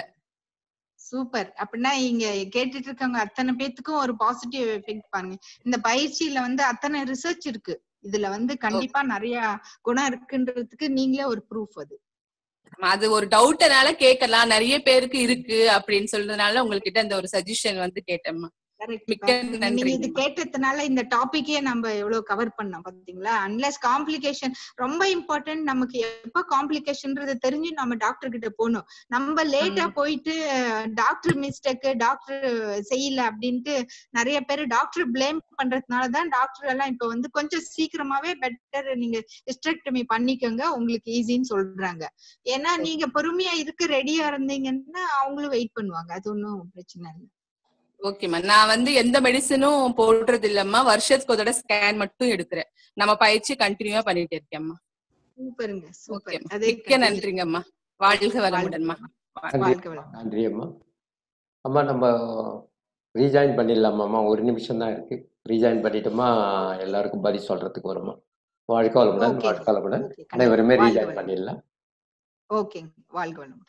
சூப்பர் அப்படின்னா இங்க கேட்டுட்டு இருக்கவங்க அத்தனை பேத்துக்கும் ஒரு பாசிட்டிவ் எஃபெக்ட் பாருங்க இந்த பயிற்சியில வந்து அத்தனை ரிசர்ச் இருக்கு இதுல வந்து கண்டிப்பா நிறைய குணம் இருக்குன்றதுக்கு நீங்களே ஒரு ப்ரூஃப் அது அது ஒரு டவுட்னால கேட்கலாம் நிறைய பேருக்கு இருக்கு அப்படின்னு சொல்றதுனால உங்ககிட்ட இந்த ஒரு சஜஷன் வந்து கேட்டேம்மா Correct. மிக்க பாருங்க, நீங்க நன்றி. இது கேட்டதுனால இந்த டாபிக்கே நம்ம எவ்வளவு கவர் பண்ணோம் பாத்தீங்களா அன்லெஸ் காம்ப்ளிகேஷன் ரொம்ப இம்பார்ட்டன்ட் நமக்கு எப்ப காம்ப்ளிகேஷன்ன்றது தெரிஞ்சு நம்ம டாக்டர் கிட்ட போகணும் நம்ம லேட்டா போயிட்டு டாக்டர் மிஸ்டேக் டாக்டர் செய்யல அப்படின்ட்டு நிறைய பேர் டாக்டர் பிளேம் பண்றதுனாலதான் டாக்டர் எல்லாம் இப்ப வந்து கொஞ்சம் சீக்கிரமாவே பெட்டர் நீங்க ஹிஸ்டெக்டமி பண்ணிக்கோங்க உங்களுக்கு ஈஸின்னு சொல்றாங்க ஏன்னா நீங்க பொறுமையா இருக்க ரெடியா இருந்தீங்கன்னா அவங்களும் வெயிட் பண்ணுவாங்க அது ஒன்றும் பிரச்சனை இல்லை ஓகேம்மா நான் வந்து எந்த மெடிசனும் போடுறது இல்லம்மா வருஷத்துக்கு ஒரு தடவை ஸ்கேன் மட்டும் எடுக்கிறேன் நம்ம பயிற்சி கண்டினியூவா பண்ணிட்டு இருக்கேன்மா சூப்பருங்க சூப்பர் ஓகேம்மா அதே மிக்க நன்றிங்கம்மா வாழ்க வளமுடன்மா நன்றி வாழ்க வளம் நன்றி அம்மா அம்மா நம்ம ரீஜாயின் பண்ணிடலாமாம்மா ஒரு நிமிஷம் தான் இருக்கு ரீஜாயின் பண்ணிட்டோமா எல்லாருக்கும் பதில் சொல்றதுக்கு வருமா வாழ்க்கை வளமுடன் Okay. வாழ்க்கை வளமுடன் Okay, அனைவருமே வாழ்க ரீஜாயின் வளம். பண்ணிடலாம் ஓகேங்க வாழ்க வளம்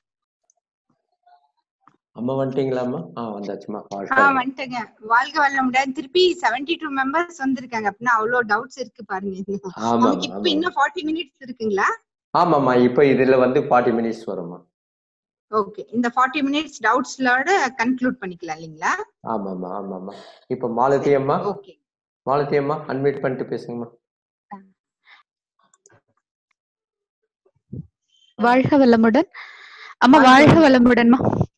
அம்மா வந்துட்டீங்களாம்மா ஆ வந்தாச்சுமா வாழ்க்கை ஆ வளமுடன். வந்துட்டேங்க வாழ்க வளமுடன் திருப்பி 72 டூ மெம்பர்ஸ் வந்திருக்காங்க அப்படின்னா அவ்வளவு டவுட்ஸ் இருக்கு பாருங்க ஆமாம் நமக்கு இப்ப ஆமாம் இன்னும் 40 மினிட்ஸ் இருக்குங்களா ஆமாம்மா இப்போ இதுல வந்து ஃபார்ட்டி மினிட்ஸ் வரும்மா ஓகே இந்த 40 மினிட்ஸ் டவுட்ஸ்லோட கன்க்ளூட் பண்ணிக்கலாம் இல்லைங்களா ஆமாம்மா ஆமாம்மா இப்போ மாலதி அம்மா ஓகே மாலதி அம்மா அன்மியூட் பண்ணிட்டு பேசுங்கம்மா வாழ்க வளமுடன் அம்மா வாழ்க வாழ்க வளமுடன். வளமுடன்மா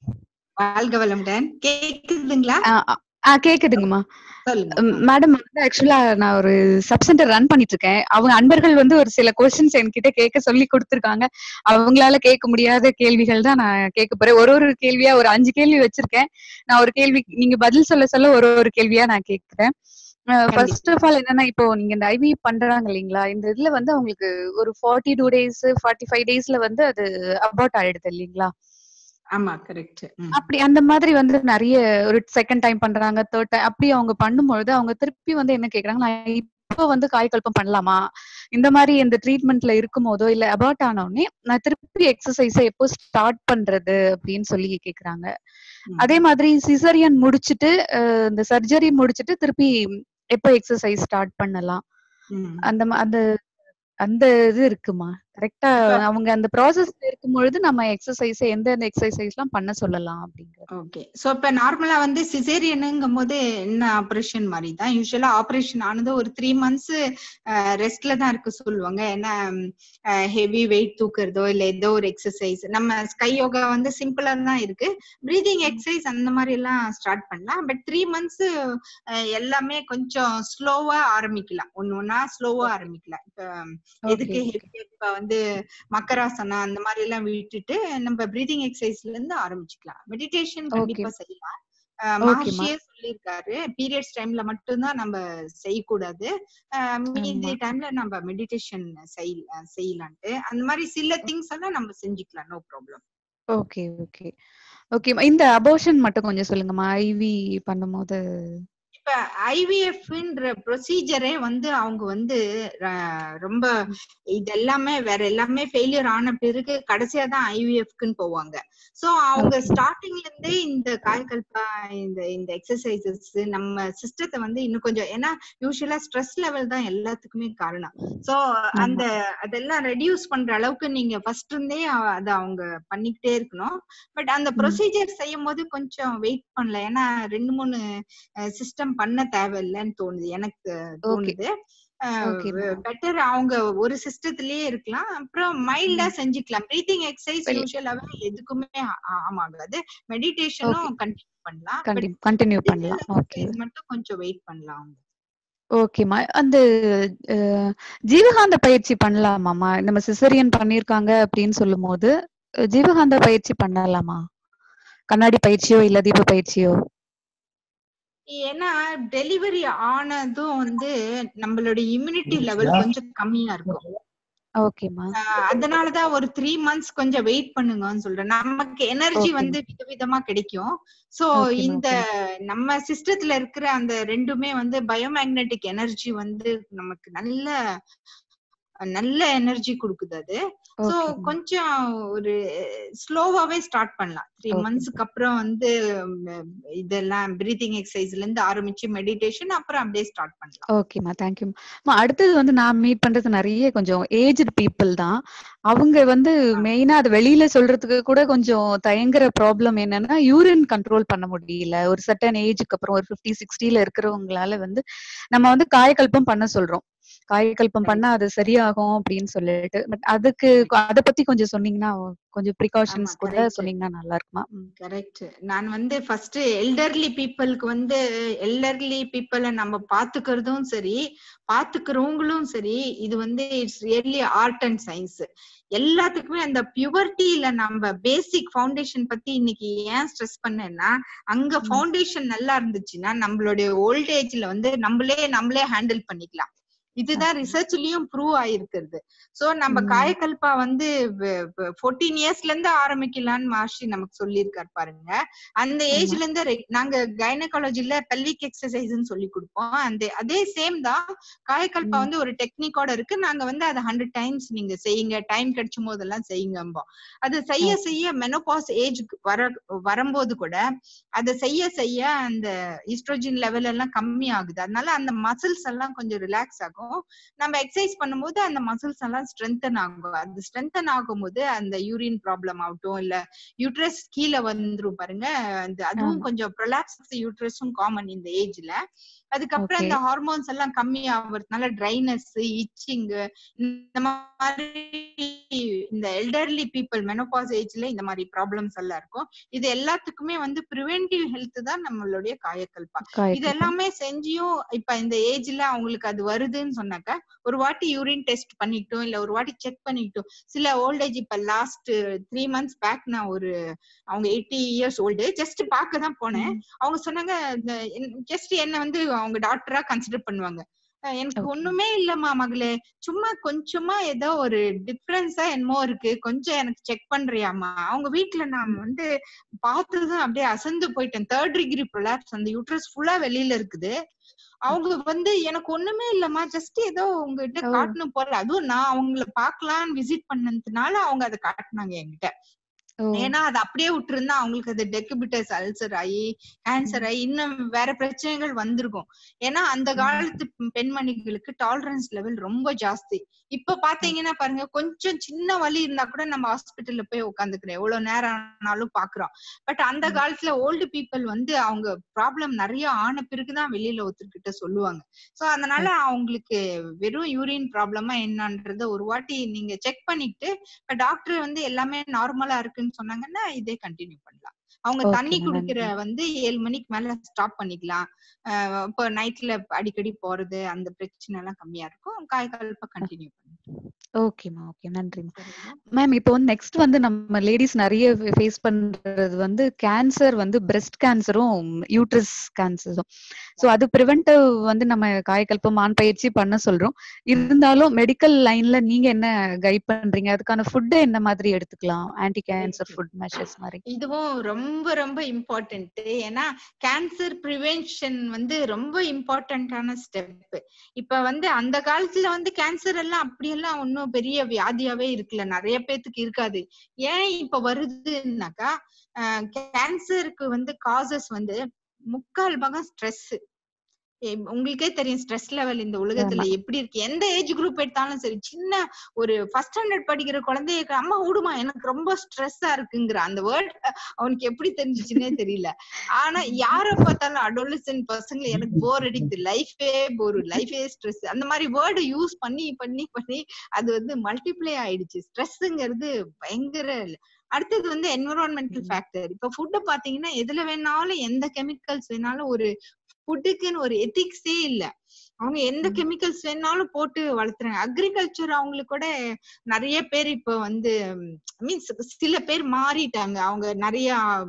வாழ்க வளமுடன் கேக்குதுங்களா ஆ, ஆ, ஆ கேக்குதுங்கம்மா சொல்லுங்க ம், மேடம் வந்து ஆக்சுவலா நான் ஒரு சப் சென்டர் ரன் பண்ணிட்டு இருக்கேன் அவங்க அன்பர்கள் வந்து ஒரு சில கொஸ்டின்ஸ் என்கிட்ட கேட்க சொல்லி கொடுத்துருக்காங்க அவங்களால கேட்க முடியாத கேள்விகள் தான் நான் கேட்க போறேன் ஒரு ஒரு கேள்வியா ஒரு அஞ்சு கேள்வி வச்சிருக்கேன் நான் ஒரு கேள்வி நீங்க பதில் சொல்ல சொல்ல ஒரு ஒரு கேள்வியா நான் கேட்கிறேன் ஃபர்ஸ்ட் ஆஃப் ஆல் என்னன்னா இப்போ நீங்க இந்த ஐவி பண்றாங்க இல்லைங்களா இந்த இதுல வந்து அவங்களுக்கு ஒரு forty two days forty five டேஸ்ல வந்து அது அபவுட் ஆயிடுது இல்லைங்களா ஆமா கரெக்ட் அப்படி அந்த மாதிரி வந்து நிறைய ஒரு செகண்ட் டைம் பண்றாங்க தேர்ட் டைம் அப்படி அவங்க பண்ணும்பொழுது அவங்க திருப்பி வந்து என்ன கேக்குறாங்க நான் இப்போ வந்து காய்கல்பம் பண்ணலாமா இந்த மாதிரி இந்த ட்ரீட்மெண்ட்ல இருக்கும் போதோ இல்ல அபார்ட் ஆனவுடனே நான் திருப்பி எக்ஸசைஸ எப்போ ஸ்டார்ட் பண்றது அப்படின்னு சொல்லி கேக்குறாங்க அதே மாதிரி சிசரியன் முடிச்சிட்டு அஹ், இந்த சர்ஜரி முடிச்சிட்டு திருப்பி எப்போ எக்ஸசைஸ் ஸ்டார்ட் பண்ணலாம் அந்த மா- அந்த அந்த இது இருக்குமா கரெக்டா அவங்க அந்த ப்ராசஸ்ல இருக்கும் பொழுது நம்ம எக்ஸசைஸ் எந்தெந்த எக்ஸசைஸ் எல்லாம் பண்ண சொல்லலாம் அப்படிங்கிறது ஓகே சோ இப்ப நார்மலா வந்து சிசேரியனுங்கும் போது என்ன ஆபரேஷன் மாதிரி தான் யூஸ்வலா ஆபரேஷன் ஆனது ஒரு த்ரீ மந்த்ஸ் ரெஸ்ட்ல தான் இருக்கு சொல்லுவாங்க ஏன்னா ஹெவி வெயிட் தூக்குறதோ இல்ல ஏதோ ஒரு எக்ஸசைஸ் நம்ம ஸ்கை யோகா வந்து சிம்பிளா தான் இருக்கு பிரீதிங் எக்ஸசைஸ் அந்த மாதிரி எல்லாம் ஸ்டார்ட் பண்ணலாம் பட் த்ரீ மந்த்ஸ் எல்லாமே கொஞ்சம் ஸ்லோவா ஆரம்பிக்கலாம் ஒன்னு ஒன்னா ஸ்லோவா ஆரம்பிக்கலாம் இப்ப எதுக்கு Okay, heavy இப்ப வந்து மக்கராசனா அந்த மாதிரி எல்லாம் விட்டுட்டு நம்ம பிரீதிங் எக்ஸசைஸ்ல இருந்து ஆரம்பிச்சுக்கலாம் மெடிடேஷன் கண்டிப்பா செய்யலாம் அஹ் Okay, மகர்ஷியே சொல்லியிருக்காரு பீரியட்ஸ் டைம்ல மட்டும்தான் நம்ம செய்யக்கூடாது அஹ் மீதி டைம்ல நம்ம மெடிடேஷன் செய்யலான்ட்டு அந்த மாதிரி சில திங்ஸ் எல்லாம் நம்ம செஞ்சுக்கலாம் no problem okay okay okay இந்த அபோஷன் மட்டும் கொஞ்சம் சொல்லுங்கம்மா ஐவி பண்ணும்போது இப்ப ஐவிஎஃப்ன்ற ப்ரொசீஜரே வந்து அவங்க வந்து ர- ரொம்ப இது எல்லாமே வேற எல்லாமே ஃபெயிலியர் ஆன பிறகு கடைசியா தான் ஐவிஎஃப்க்குன்னு போவாங்க சோ அவங்க ஸ்டார்டிங்ல இருந்தே இந்த காய்கல்பா இந்த இந்த எக்ஸசைசஸ் நம்ம சிஸ்டத்தை வந்து இன்னும் கொஞ்சம் ஏன்னா யூஸ்வலா ஸ்ட்ரெஸ் லெவல் தான் எல்லாத்துக்குமே காரணம் சோ அந்த அதெல்லாம் ரெடியூஸ் பண்ற அளவுக்கு நீங்க ஃபர்ஸ்ட் இருந்தே அ- அத அவங்க பண்ணிக்கிட்டே இருக்கணும் பட் அந்த ப்ரொசீஜர் செய்யும் போது கொஞ்சம் வெயிட் பண்ணல ஏன்னா ரெண்டு மூணு சிஸ்டம் பண்ண தேவையில்லைன்னு தோணுது எனக்கு தோணுது Okay, ma'am. பெட்டர் அவங்க ஒரு சிஸ்டத்திலேயே இருக்கலாம் அப்புறம் மைல்டா செஞ்சுக்கலாம் பிரீத்திங் எக்ஸசைஸ் யூஸ்வலாவே எதுக்குமே ஆமாகாது மெடிடேஷனும் கண்டினியூ பண்ணலாம் கண்டி கண்டினியூ பண்ணலாம் ஓகே இது மட்டும் கொஞ்சம் வெயிட் பண்ணலாம் அவங்க ஓகேம்மா அந்த அஹ், ஜீவகாந்த பயிற்சி பண்ணலாமாம்மா நம்ம சிசரியன் பண்ணிருக்காங்க அப்படின்னு சொல்லும் போது அஹ், ஜீவகாந்த பயிற்சி பண்ணலாமா கண்ணாடி பயிற்சியோ இல்ல தீப பயிற்சியோ ஏன்னா டெலிவரி ஆனதும் வந்து நம்மளோட இம்யூனிட்டி லெவல் கொஞ்சம் கம்மியா இருக்கும் ஓகேம்மா ஆஹ் அதனாலதான் ஒரு த்ரீ மந்த்ஸ் கொஞ்சம் வெயிட் பண்ணுங்கன்னு சொல்றேன் நமக்கு எனர்ஜி Okay. வந்து விதவிதமா கிடைக்கும் சோ Okay, ma'am, இந்த நம்ம சிஸ்டத்துல இருக்கிற அந்த ரெண்டுமே வந்து பயோமேக்னெட்டிக் எனர்ஜி வந்து நமக்கு நல்ல நல்ல எனர்ஜி கொடுக்குது அது சோ Okay, ma'am. கொஞ்சம் ஒரு ஸ்லோவாவே ஸ்டார்ட் பண்ணலாம் த்ரீ Okay. மந்த்ஸ்க்கு அப்புறம் வந்து ம், இதெல்லாம் பிரீதிங் எக்ஸசைஸ்ல இருந்து ஆரம்பிச்சு மெடிடேஷன் அப்புறம் அப்படியே ஸ்டார்ட் பண்ணலாம் ஓகேம்மா தேங்க்யூம்மா அடுத்தது வந்து நான் மீட் பண்றது நிறைய கொஞ்சம் ஏஜ்டு பீப்புள் தான் அவங்க வந்து மெயினா அது வெளியில சொல்றதுக்கு கூட கொஞ்சம் தயங்குற ப்ராப்ளம் என்னன்னா யூரின் கண்ட்ரோல் பண்ண முடியல ஒரு சர்டன் ஏஜுக்கு அப்புறம் ஒரு ஃபிஃப்டி சிக்ஸ்டில இருக்கிறவங்களால வந்து நம்ம வந்து காயக்கல்பம் பண்ண சொல்றோம் காயக்கல்பம் பண்ணா அது சரியாகும் அப்படின்னு சொல்லிட்டு பட் அதுக்கு அத பத்தி கொஞ்சம் சொன்னீங்கன்னா கொஞ்சம் ப்ரிகாஷன்ஸ் கூட correct. சொன்னீங்கன்னா நல்லா இருக்குமா ம். கரெக்ட் நான் வந்து ஃபர்ஸ்ட் எல்டர்லி பீப்புளுக்கு வந்து எல்டர்லி பீப்புளை நம்ம பாத்துக்கிறதும் சரி பாத்துக்கிறவங்களும் சரி இது வந்து it's really art and science எல்லாத்துக்குமே அந்த பியூபர்ட்டியில நம்ம பேசிக் ஃபவுண்டேஷன் பத்தி இன்னைக்கு ஏன் ஸ்ட்ரெஸ் பண்ணேன்னா அங்க ஃபவுண்டேஷன் நல்லா இருந்துச்சுன்னா நம்மளுடைய ஓல்ட் ஏஜ்ல வந்து நம்மளே நம்மளே ஹேண்டில் பண்ணிக்கலாம் இதுதான் ரிசர்ச்லயும் ப்ரூவ் ஆயிருக்கிறது சோ நம்ம ம். காயக்கல்பா வந்து ஃபோர்டீன் இயர்ஸ்ல இருந்து ஆரம்பிக்கலாம்னு மார்ஷி நமக்கு சொல்லியிருக்காரு பாருங்க அந்த ஏஜ்ல இருந்து ரெ- நாங்க கைனகாலஜில பெல்விக் எக்ஸசைஸ்னு சொல்லி கொடுப்போம் அந்த அதே சேம் தான் காயக்கல்பா வந்து ஒரு டெக்னிக்கோட இருக்கு நாங்க வந்து அதை ஹண்ட்ரட் டைம்ஸ் நீங்க செய்யுங்க டைம் கிடைச்சும் போதெல்லாம் செய்யுங்கம்போம் அது செய்ய செய்ய மெனோபாஸ் ஏஜ் வர வரும்போது கூட அதை செய்ய செய்ய அந்த ஈஸ்ட்ரோஜன் லெவல் எல்லாம் கம்மி ஆகுது அதனால அந்த மசில்ஸ் எல்லாம் கொஞ்சம் ரிலாக்ஸ் ஆகும் நம்ம எக்ஸசைஸ் பண்ணும்போது அந்த மசில்ஸ் எல்லாம் ஸ்ட்ரென்தன் ஆகும் அது ஸ்ட்ரென்தன் ஆகும்போது அந்த யூரின் ப்ராப்ளம் ஆகட்டும் இல்ல யூட்ரஸ் கீழே வந்துரும் பாருங்க அந்த அதுவும் கொஞ்சம் ப்ரொலாப்ஸ் யூட்ரஸும் காமன் இந்த ஏஜ்ல அதுக்கப்புறம் Okay. இந்த ஹார்மோன்ஸ் எல்லாம் கம்மி ஆகுறதுனால ட்ரைனஸ் இச்சிங் இந்த மாதிரி இந்த எல்டர்லி பீப்புள் மெனோபாஸ் ஏஜ்ல இந்த மாதிரி ப்ராப்ளம்ஸ் எல்லாம் இருக்கும் இது எல்லாத்துக்குமே வந்து ப்ரிவென்டிவ் ஹெல்த் தான் நம்மளுடைய காயக்கல்பா இது காயக்கல்பம் எல்லாமே செஞ்சியும் இப்ப இந்த ஏஜ்ல அவங்களுக்கு அது வருதுன்னு சொன்னாக்கா ஒரு வாட்டி யூரின் டெஸ்ட் பண்ணிக்கிட்டோம் இல்ல ஒரு வாட்டி செக் பண்ணிக்கிட்டோம் சில ஓல்ட் ஏஜ் இப்ப லாஸ்ட் த்ரீ மந்த்ஸ் பேக் நான் ஒரு அவங்க எயிட்டி இயர்ஸ் ஓல்டு ஜஸ்ட் பார்க்க தான் போனேன் அவங்க சொன்னாங்க ஜஸ்ட் என்ன வந்து அவங்க டாக்டரா கன்சிடர் பண்ணுவாங்க அஹ் எனக்கு Okay. ஒண்ணுமே இல்லம்மா மகளே சும்மா கொஞ்சமா ஏதோ ஒரு டிஃபரன்ஸா என்னமோ இருக்கு கொஞ்சம் எனக்கு செக் பண்றியாமா அவங்க வீட்ல நான் வந்து பார்த்ததும் அப்படியே அசந்து போயிட்டேன் தேர்ட் டிகிரி ப்ரொலாப்ஸ் அந்த யூட்ரஸ் ஃபுல்லா வெளியில இருக்குது அவங்க வந்து எனக்கு ஒண்ணுமே இல்லம்மா ஜஸ்ட் ஏதோ உங்ககிட்ட ஓ. காட்டணும் போல அதுவும் நான் அவங்கள பாக்கலாம்னு விசிட் பண்ணதுனால அவங்க அதை காட்டினாங்க என்கிட்ட ஓ ஏன்னா அது அப்படியே விட்டுருந்தா அவங்களுக்கு அது டெக்குபிட்டஸ் அல்சர் ஆகி கேன்சர் ஆகி இன்னும் வேற பிரச்சனைகள் வந்திருக்கும் ஏன்னா அந்த காலத்து பெண்மணிகளுக்கு டாலரன்ஸ் லெவல் ரொம்ப ஜாஸ்தி இப்ப பாத்தீங்கன்னா பாருங்க கொஞ்சம் சின்ன வலி இருந்தா கூட நம்ம ஹாஸ்பிட்டல்ல போய் உட்காந்துக்கிறோம் எவ்வளவு நேரம் ஆனாலும் பாக்குறோம் பட் அந்த காலத்துல ஓல்டு பீப்புள் வந்து அவங்க ப்ராப்ளம் நிறைய ஆன பிறகுதான் வெளியில ஒருத்தர்கிட்ட சொல்லுவாங்க சோ அதனால அவங்களுக்கு வெறும் யூரின் ப்ராப்ளமா என்னன்றத ஒரு வாட்டி நீங்க செக் பண்ணிட்டு இப்ப டாக்டர் வந்து எல்லாமே நார்மலா இருக்குன்னு சொன்னாங்கன்னா இதே கண்டினியூ பண்ணலாம் அவங்க Okay, தண்ணி ma'am. குடிக்கிற வந்து ஏழு மணிக்கு மேல ஸ்டாப் பண்ணிக்கலாம் அஹ் இப்போ நைட்ல அடிக்கடி போறது அந்த பிரச்சனை எல்லாம் கம்மியா இருக்கும் காய்கல்ப கண்டினியூ பண்ணுங்க ஓகேம்மா ஓகே நன்றிம்மா சரிங்களா மேம் இப்போ வந்து நெக்ஸ்ட் வந்து நம்ம லேடிஸ் நிறைய ஃபேஸ் பண்றது வந்து கேன்சர் வந்து பிரஸ்ட் கேன்சரும் யூட்ரஸ் கேன்சரும் ஸோ அது ப்ரிவென்டிவ் வந்து நம்ம காயக்கல்பம் ஆண் பயிற்சி பண்ண சொல்றோம் இருந்தாலும் மெடிக்கல் லைன்ல நீங்க என்ன கைட் பண்றீங்க அதுக்கான ஃபுட்டு என்ன மாதிரி எடுத்துக்கலாம் anti cancer Okay. Food measures மாதிரி இதுவும் ரொம்ப ரொம்ப இம்பார்ட்டன்ட் ஏன்னா கேன்சர் ப்ரிவென்ஷன் வந்து ரொம்ப இம்பார்ட்டன்டான ஸ்டெப் இப்ப வந்து அந்த காலத்துல வந்து கேன்சர் எல்லாம் அப்படியெல்லாம் ஒன்றும் பெரிய வியாதியாவே இருக்குல்ல நிறைய பேத்துக்கு இருக்காது ஏன் இப்ப வருதுன்னாக்கா கேன்சருக்கு வந்து காசஸ் வந்து முக்கால் பாகம் ஸ்ட்ரெஸ் உங்களுக்கே தெரியும் ஸ்ட்ரெஸ் லெவல் இந்த உலகத்துல எப்படி இருக்கு எந்த ஏஜ் குரூப் எடுத்தாலும் சரி சின்ன ஒரு ஃபர்ஸ்ட் ஸ்டாண்டர்ட் படிக்கிற குழந்தைய அம்மா விடுமா எனக்கு ரொம்ப ஸ்ட்ரெஸ்ஸா இருக்குங்கிற அந்த வேர்ட் அவனுக்கு எப்படி தெரிஞ்சுச்சுன்னே தெரியல ஆனா யார பார்த்தாலும் அடோலசன் பசங்க எனக்கு போர் அடிக்குது லைஃபே போர் லைஃபே ஸ்ட்ரெஸ் அந்த மாதிரி வேர்டு யூஸ் பண்ணி பண்ணி பண்ணி அது வந்து மல்டிப்ளை ஆயிடுச்சு ஸ்ட்ரெஸ்ஸுங்கிறது பயங்கர அடுத்தது வந்து என்விரான்மெண்டல் ஃபேக்டர் இப்ப ஃபுட்டை பாத்தீங்கன்னா எதுல வேணாலும் எந்த கெமிக்கல்ஸ் வேணாலும் ஒரு ஃபுட்டுக்குன்னு ஒரு எத்திக்ஸே இல்ல அவங்க எந்த கெமிக்கல்ஸ் வேணாலும் போட்டு வளர்த்துறாங்க அக்ரிகல்ச்சர் அவங்களுக்கு கூட நிறைய பேர் இப்ப வந்து மீன்ஸ் சில பேர் மாறிட்டாங்க அவங்க நிறைய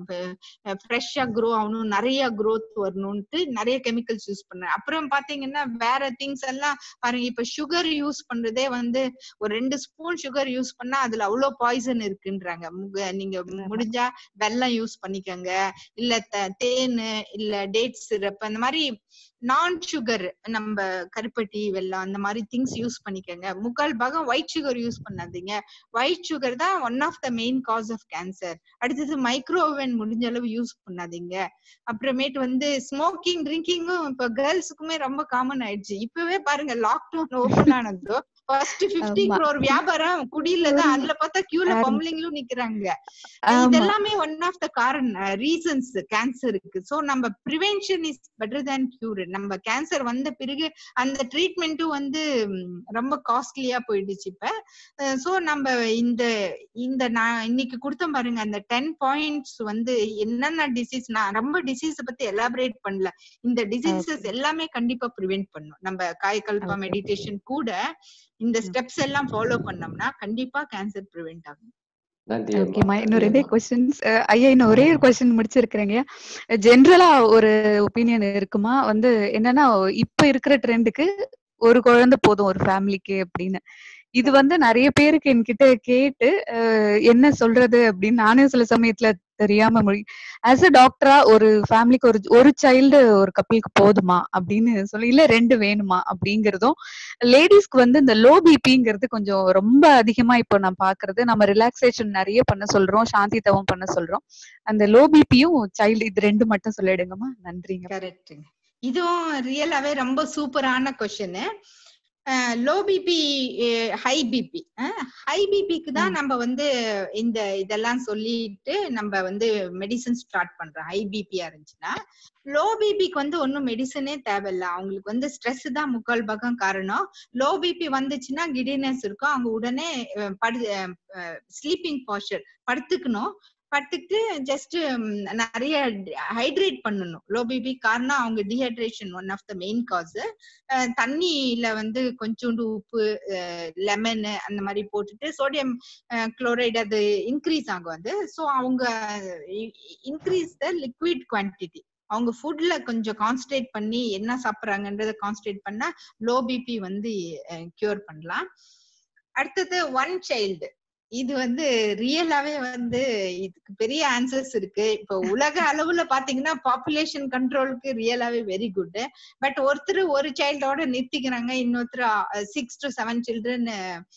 ஃப்ரெஷ்ஷா க்ரோ ஆகணும் நிறைய growth வரணும்ட்டு நிறைய கெமிக்கல்ஸ் யூஸ் பண்றாங்க அப்புறம் பாத்தீங்கன்னா வேற திங்ஸ் எல்லாம் பாருங்க இப்ப சுகர் யூஸ் பண்றதே வந்து ஒரு ரெண்டு ஸ்பூன் சுகர் யூஸ் பண்ணா அதுல அவ்வளவு பாய்சன் இருக்குன்றாங்க முக- நீங்க முடிஞ்சா வெல்லம் யூஸ் பண்ணிக்கோங்க இல்ல த- தேனு இல்ல டேட் சிரப் அந்த மாதிரி நான் சுகர் நம்ம கருப்பட்டி வெல்லம் அந்த மாதிரி திங்ஸ் யூஸ் பண்ணிக்கோங்க முக்கால் பாகம் ஒயிட் சுகர் யூஸ் பண்ணாதீங்க ஒயிட் சுகர் தான் one of the main cause of cancer அடுத்தது மைக்ரோவன் முடிஞ்ச அளவு யூஸ் பண்ணாதீங்க அப்புறமேட்டு வந்து ஸ்மோக்கிங் ட்ரிங்கிங்கும் இப்ப கேர்ள்ஸுக்குமே ரொம்ப காமன் ஆயிடுச்சு இப்பவே பாருங்க லாக்டவுன் ஓபன் ஆனதோ ஃபர்ஸ்ட் பிப்டி ஆமா. க்ரோர் வியாபாரம் குடியில தான் அதுல பார்த்தா கியூல ஆரம்பி- பொம்பளைங்களும் நிக்கிறாங்க ஆமா. இதெல்லாமே ஒன் ஆஃப் த காரண ரீசன்ஸ் கேன்சருக்கு சோ நம்ம prevention is better than cure நம்ம கேன்சர் வந்த பிறகு அந்த ட்ரீட்மெண்ட்டும் வந்து ம், ரொம்ப காஸ்ட்லியா போயிடுச்சு இப்ப சோ நம்ம இந்த இந்த நான் இன்னைக்கு கொடுத்தேன் பாருங்க அந்த டென் பாயிண்ட்ஸ் வந்து என்னென்ன டிசீஸ் நான் ரொம்ப டிசீஸ் பத்தி எலாபரேட் பண்ணல இந்த டிசீசஸ் எல்லாமே கண்டிப்பா ப்ரிவென்ட் பண்ணும் நம்ம காயக்கல்பா Okay. மெடிடேஷன் கூட இந்த ஸ்டெப்ஸ் எல்லாம் ஃபாலோ பண்ணோம்னா கண்டிப்பா கேன்சர் ப்ரிவென்ட் ஆகும் நன்றி ஓகேம்மா அம்மா இன்னும் நன்றி ரெண்டே அம்மா கொஸ்டின்ஸ் ஐயா இன்னும் ஒரே ஒரு கொஸ்டின் முடிச்சிருக்கிறேங்க ஜென்ரலா ஒரு ஒப்பீனியன் இருக்குமா வந்து என்னன்னா இப்ப இருக்கிற ட்ரெண்டுக்கு ஒரு குழந்தை போதும் ஒரு ஃபேமிலிக்கு அப்படின்னு இது வந்து நிறைய பேருக்கு என்கிட்ட கேட்டு அஹ், என்ன சொல்றது அப்படின்னு நானே சில சமயத்துல தெரியாம மொழி ஆஸ் அ டாக்டரா ஒரு ஃபேமிலிக்கு ஒரு ஒரு சைல்டு ஒரு கப்பலுக்கு போதுமா அப்படின்னு சொல்லி இல்ல ரெண்டு வேணுமா அப்படிங்கறதும் லேடிஸ்க்கு வந்து இந்த லோ பிபிங்கிறது கொஞ்சம் ரொம்ப அதிகமா இப்போ நான் பாக்குறது நம்ம ரிலாக்ஸேஷன் நிறைய பண்ண சொல்றோம் சாந்தி தவம் பண்ண சொல்றோம் அந்த லோ பிபியும் சைல்டு இது ரெண்டு மட்டும் சொல்லிடுங்கம்மா நன்றிங்க கரெக்ட் இதுவும் ரியலாவே ரொம்ப சூப்பரான question low BP high BP high பிபிக்கு தான் நம்ம வந்து இந்த இதெல்லாம் சொல்லிட்டு நம்ம வந்து மெடிசன் ஸ்டார்ட் பண்றோம் ஹை பிபியா இருந்துச்சுன்னா லோ பிபிக்கு வந்து ஒன்னும் மெடிசனே தேவையில்ல அவங்களுக்கு வந்து ஸ்ட்ரெஸ் தான் முக்கால் பாகம் காரணம் லோ பிபி வந்துச்சுன்னா கிடினஸ் இருக்கும் அவங்க உடனே அஹ், படு ஸ்லீப்பிங் பாஸ்டர் படுத்துக்கணும் படுத்துட்டு ஜஸ்ட் நிறைய ஹைட்ரேட் பண்ணணும் லோ பிபி காரணம் அவங்க dehydration one of the main cause தண்ணியில வந்து கொஞ்சோண்டு உப்பு லெமன் அந்த மாதிரி போட்டுட்டு சோடியம் குளோரைடு அது இன்க்ரீஸ் ஆகும் அது ஸோ அவங்க இன்க்ரீஸ் த லிக்விட் குவான்டிட்டி அவங்க ஃபுட்ல கொஞ்சம் கான்சன்ட்ரேட் பண்ணி என்ன சாப்பிட்றாங்கன்றத கான்சன்ட்ரேட் பண்ணா லோ பிபி வந்து கியூர் பண்ணலாம் அடுத்தது ஒன் சைல்டு இது வந்து ரியலாவே வந்து இதுக்கு பெரிய ஆன்சர்ஸ் இருக்கு இப்போ உலக அளவுல பாத்தீங்கன்னா பாப்புலேஷன் கண்ட்ரோலுக்கு ரியலாவே வெரி குட் பட் ஒருத்தர் ஒரு சைல்டோட நிறுத்திக்கிறாங்க இன்னொருத்தர் சிக்ஸ் டு செவன் சில்ட்ரன்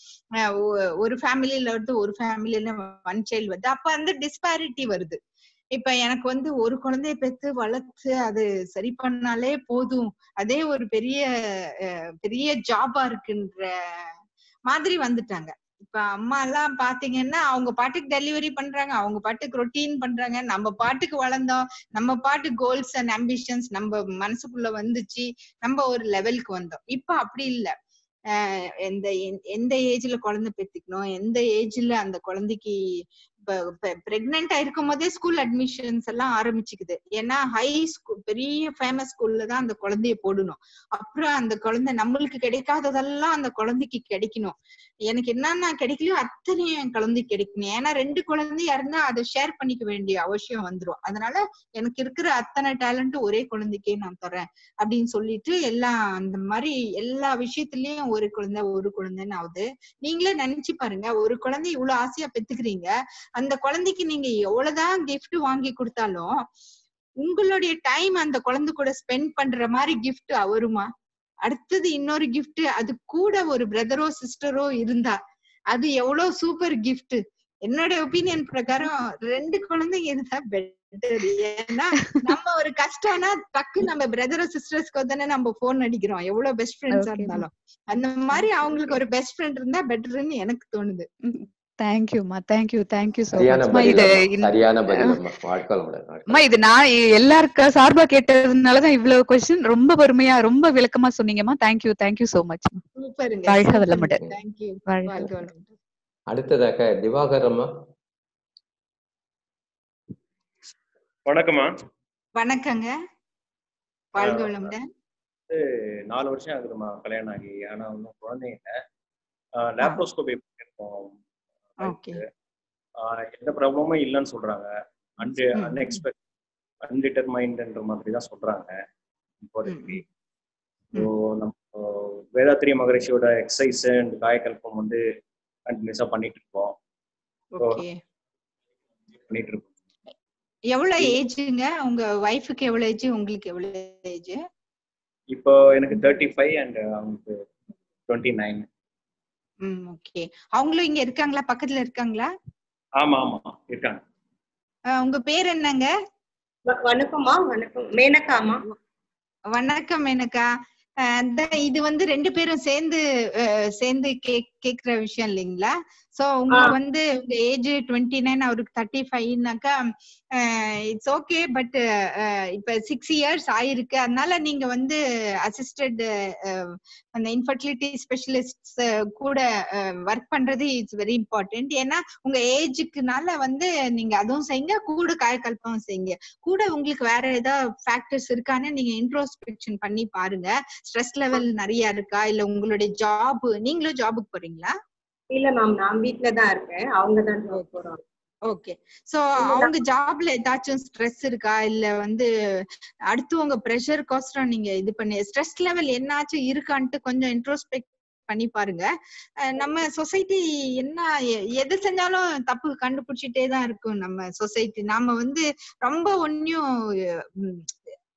ஒரு ஃபேமிலியில வந்து ஒரு ஃபேமிலியில ஒன் சைல்டு வருது அப்ப அந்த டிஸ்பாரிட்டி வருது இப்ப எனக்கு வந்து ஒரு குழந்தைய பெத்து வளர்த்து அது சரி பண்ணாலே போதும் அதே ஒரு பெரிய அஹ், பெரிய ஜாபா இருக்குன்ற மாதிரி வந்துட்டாங்க இப்ப அம்மா எல்லாம் பாத்தீங்கன்னா அவங்க பாட்டுக்கு டெலிவரி பண்றாங்க அவங்க பாட்டுக்கு ரொட்டீன் பண்றாங்க நம்ம பாட்டுக்கு வளர்ந்தோம் நம்ம பாட்டு கோல்ஸ் அண்ட் அம்பிஷன்ஸ் நம்ம மனசுக்குள்ள வந்துச்சு நம்ம ஒரு லெவலுக்கு வந்தோம் இப்ப அப்படி இல்ல அஹ் எந்த எந்த- எந்த ஏஜ்ல குழந்தை பெத்துக்கணும் எந்த ஏஜ்ல அந்த குழந்தைக்கு இப்ப பிரெக்னெண்டா இருக்கும் போதே ஸ்கூல் அட்மிஷன்ஸ் எல்லாம் ஆரம்பிச்சுக்குது ஏன்னா ஹை ஸ்கூல் பெரிய ஃபேமஸ் ஸ்கூல்ல தான் அந்த குழந்தைய போடணும் அப்புறம் அந்த குழந்தை நம்மளுக்கு கிடைக்காததெல்லாம் அந்த குழந்தைக்கு கிடைக்கணும் எனக்கு என்னென்ன கிடைக்கலையோ அத்தனையும் என் குழந்தைக்கு கிடைக்கணும் ஏன்னா ரெண்டு குழந்தையா இருந்தா அதை ஷேர் பண்ணிக்க வேண்டிய அவசியம் வந்துரும் அதனால எனக்கு இருக்கிற அத்தனை டேலண்ட் ஒரே குழந்தைக்கே நான் தரேன் அப்படின்னு சொல்லிட்டு எல்லாம் அந்த மாதிரி எல்லா விஷயத்துலயும் ஒரு குழந்தை ஒரு குழந்தைன்னு ஆகுது நீங்களே நினைச்சு பாருங்க ஒரு குழந்தை இவ்வளவு ஆசையா பெத்துக்கிறீங்க அந்த குழந்தைக்கு நீங்க எவ்வளவுதான் gift வாங்கி கொடுத்தாலும் உங்களுடைய டைம் அந்த குழந்தை கூட ஸ்பெண்ட் பண்ற மாதிரி gift வருமா அடுத்தது இன்னொரு gift அது கூட ஒரு பிரதரோ சிஸ்டரோ இருந்தா அது எவ்வளவு சூப்பர் gift என்னோட ஒப்பீனியன் பிரகாரம் ரெண்டு குழந்தைங்க இருந்தா பெட்டர் ஏன்னா நம்ம ஒரு கஷ்டம்னா டக்கு நம்ம பிரதரோ சிஸ்டர்ஸ்க்கு தானே நம்ம போன் அடிக்கிறோம் எவ்வளவு பெஸ்ட் ஃப்ரெண்ட்ஸா Okay, இருந்தாலும் அந்த மாதிரி அவங்களுக்கு ஒரு பெஸ்ட் ஃப்ரெண்ட் இருந்தா பெட்டர்னு எனக்கு தோணுது தேங்க்யூமா தேங்க்யூ தேங்க்யூ சோ சரியான மச்மா இது பதில் இந்த- சரியான பதில் அம்மா வாழ்க்கை வளமுடன். அம்மா இது நான் எல்லாருக்கும் சார்பா கேட்டதுனாலதான் இவ்வளவு கொஸ்டின் ரொம்ப பொறுமையா ரொம்ப விளக்கமா சொன்னீங்கம்மா தேங்க்யூ தேங்க்யூ சோ மச் சூப்பருங்க வாழ்க சூப்பருங்க வளமுடன். தேங்க்யூ வாழ்க வாழ்க வளமுடன். வளமுடன் அடுத்ததாக திவாகர் அம்மா வணக்கம்மா வணக்கங்க வாழ்க ஆஹ் வளமுடன் வந்து நாலு வருஷம் ஆகுதுமா கல்யாணம் ஆகி ஆனா ஒன்றும் குழந்தைங்க இல்லை லேப்ரோஸ்கோபி பண்ணியிருக்கோம் ஓகே ஆஹ் எந்த ப்ராப்ளமும் இல்லைன்னு சொல்றாங்க அன்டி ம். அன்எக்ஸ்பெக்ட் அன்டிட்டர்மைண்ட்ன்ற மாதிரி தான் சொல்றாங்க இப்போதைக்கு ஸோ நம்ம வேதாத்திரி மகரிஷியோட எக்ஸசைஸ் அண்ட் காயக்கல்பம் வந்து கண்டினியூஸாக பண்ணிட்டு இருக்கோம் ஓகே பண்ணிட்டு இருக்கோம் எவ்வளவு ஏஜ்ங்க உங்க ஒய்ஃபுக்கு எவ்வளவு ஏஜ் உங்களுக்கு எவ்வளவு ஏஜ் இப்போ எனக்கு தேர்ட்டி ஃபைவ் அண்ட் அவங்களுக்கு டுவெண்ட்டி நைன் ம் ஓகே அவங்களும் இங்க இருக்காங்களா பக்கத்துல இருக்காங்களா ஆமா ஆமா இருக்காங்க அஹ் உங்க பேர் என்னங்க வ- வணக்கம்மா வணக்கம் மேனகாமா வணக்கம் எனக்கா அஹ் அதான் இது வந்து ரெண்டு பேரும் சேர்ந்து அஹ், சேர்ந்து கேக் கேக்குற விஷயம் இல்லைங்களா சோ உங்களுக்கு வந்து உங்க ஏஜ் டுவெண்ட்டி நைன் அவருக்கு தேர்ட்டி ஃபைவ்னாக்கா இட்ஸ் ஓகே பட் இப்ப சிக்ஸ் இயர்ஸ் ஆயிருக்கு அதனால நீங்க வந்து அசிஸ்டட் அந்த இன்ஃபர்டிலிட்டி ஸ்பெஷலிஸ்ட் கூட ஒர்க் பண்றது இட்ஸ் வெரி இம்பார்ட்டன்ட் ஏன்னா உங்க ஏஜுக்குனால வந்து நீங்க அதுவும் செய்யுங்க கூட காயக்கல்பம் செய்யுங்க கூட உங்களுக்கு வேற ஏதாவது ஃபேக்டர்ஸ் இருக்கான்னு நீங்க இன்ட்ரோஸ்பெக்ஷன் பண்ணி பாருங்க ஸ்ட்ரெஸ் லெவல் நிறைய இருக்கா இல்ல உங்களுடைய ஜாப் நீங்களும் ஜாபுக்கு போறீங்களா இல்ல மேம் நான் வீட்ல தான் இருக்கேன் அவங்க தான் job போறாங்க ஓகே சோ அவங்க ஜாப்ல ஏதாச்சும் ஸ்ட்ரெஸ் இருக்கா இல்ல வந்து அடுத்து உங்க ப்ரெஷர் கோஸ்டம் நீங்க இது பண்ணி ஸ்ட்ரெஸ் லெவல் என்னாச்சும் இருக்கான்ட்டு கொஞ்சம் இன்ட்ரோஸ்பெக்ட் பண்ணி பாருங்க அஹ் நம்ம சொசைட்டி என்ன எ- எது செஞ்சாலும் தப்பு கண்டுபிடிச்சிட்டே தான் இருக்கும் நம்ம சொசைட்டி நாம வந்து ரொம்ப ஒன்னும்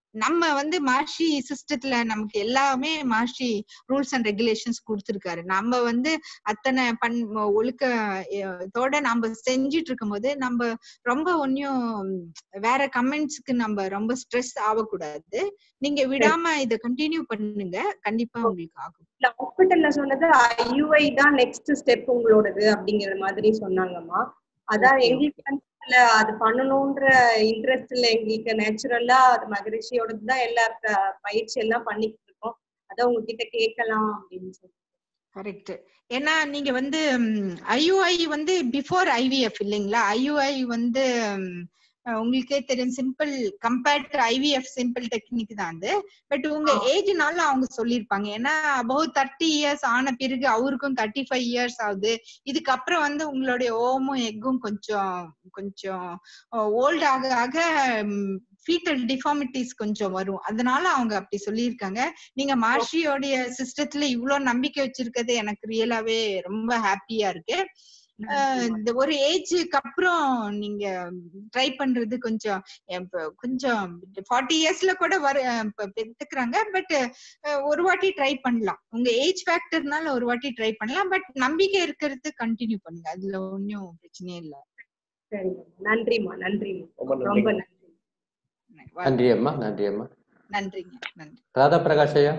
நம்ம வந்து மார்ஷி சிஸ்டத்துல நமக்கு எல்லாமே மார்ஷி ரூல்ஸ் அண்ட் ரெகுலேஷன்ஸ் கொடுத்துருக்காரு நம்ம வந்து அத்தனை பண் ஒழுக்கத்தோட நம்ம செஞ்சுட்டு இருக்கும்போது நம்ம ரொம்ப ஒன்னும் வேற கமெண்ட்ஸ்க்கு நம்ம ரொம்ப ஸ்ட்ரெஸ் ஆகக்கூடாது நீங்க விடாம இத கண்டினியூ பண்ணுங்க கண்டிப்பா உங்களுக்கு ஆகும் ஹாஸ்பிட்டல்ல சொன்னது ஐயுஐ தான் நெக்ஸ்ட் ஸ்டெப் உங்களோடது அப்படிங்கிற மாதிரி சொன்னாங்கம்மா அதான் Okay, எங்களுக்கு வந்து அதுல அது பண்ணணும்ன்ற இன்ட்ரெஸ்ட் இல்ல எங்களுக்கு நேச்சுரலா அது மகரிஷியோடது தான் எல்லா ப- பயிற்சி எல்லாம் பண்ணிட்டு இருக்கோம் அதான் உங்ககிட்ட கேட்கலாம் அப்படின்னு சொல்லி கரெக்ட் ஏன்னா நீங்க வந்து ஐயுஐ வந்து பிஃபோர் ஐவிஎஃப் இல்லைங்களா ஐயுஐ வந்து ம், அஹ் உங்களுக்கே தெரியும் simple compared to IVF simple technique தான் அது பட் உங்க ஏஜ்னால அவங்க சொல்லியிருப்பாங்க ஏன்னா அபவ் தேர்ட்டி இயர்ஸ் ஆன பிறகு அவருக்கும் தேர்ட்டி ஃபைவ் இயர்ஸ் ஆகுது இதுக்கப்புறம் வந்து உங்களுடைய ஓமும் எக்கும் கொஞ்சம் கொஞ்சம் ஓல்ட் ஆக ஆக ஃபீட்டல் டிஃபார்மிட்டிஸ் கொஞ்சம் வரும் அதனால அவங்க அப்படி சொல்லியிருக்காங்க நீங்க மார்ஷியோடைய சிஸ்டத்துல இவ்வளவு நம்பிக்கை வச்சிருக்கிறது எனக்கு ரியலாவே ரொம்ப ஹாப்பியா இருக்கு அஹ் இந்த ஒரு ஏஜுக்கு அப்புறம் நீங்க ட்ரை பண்றது கொஞ்சம் இப்ப கொஞ்சம் ஃபார்ட்டி இயர்ஸ்ல கூட வர இப்ப பெத்துக்கிறாங்க பட் ஒரு வாட்டி ட்ரை பண்ணலாம் உங்க ஏஜ் ஃபேக்டர்னால ஒரு வாட்டி ட்ரை பண்ணலாம் பட் நம்பிக்கை இருக்கிறது கண்டினியூ பண்ணுங்க அதுல ஒன்னும் பிரச்சனையே இல்ல சரிங்க நன்றிம்மா நன்றிம்மா ரொம்ப ரொம்ப நன்றி நன்றி நன்றி அம்மா நன்றி அம்மா நன்றிங்க நன்றி ராதா பிரகாஷ் ஐயா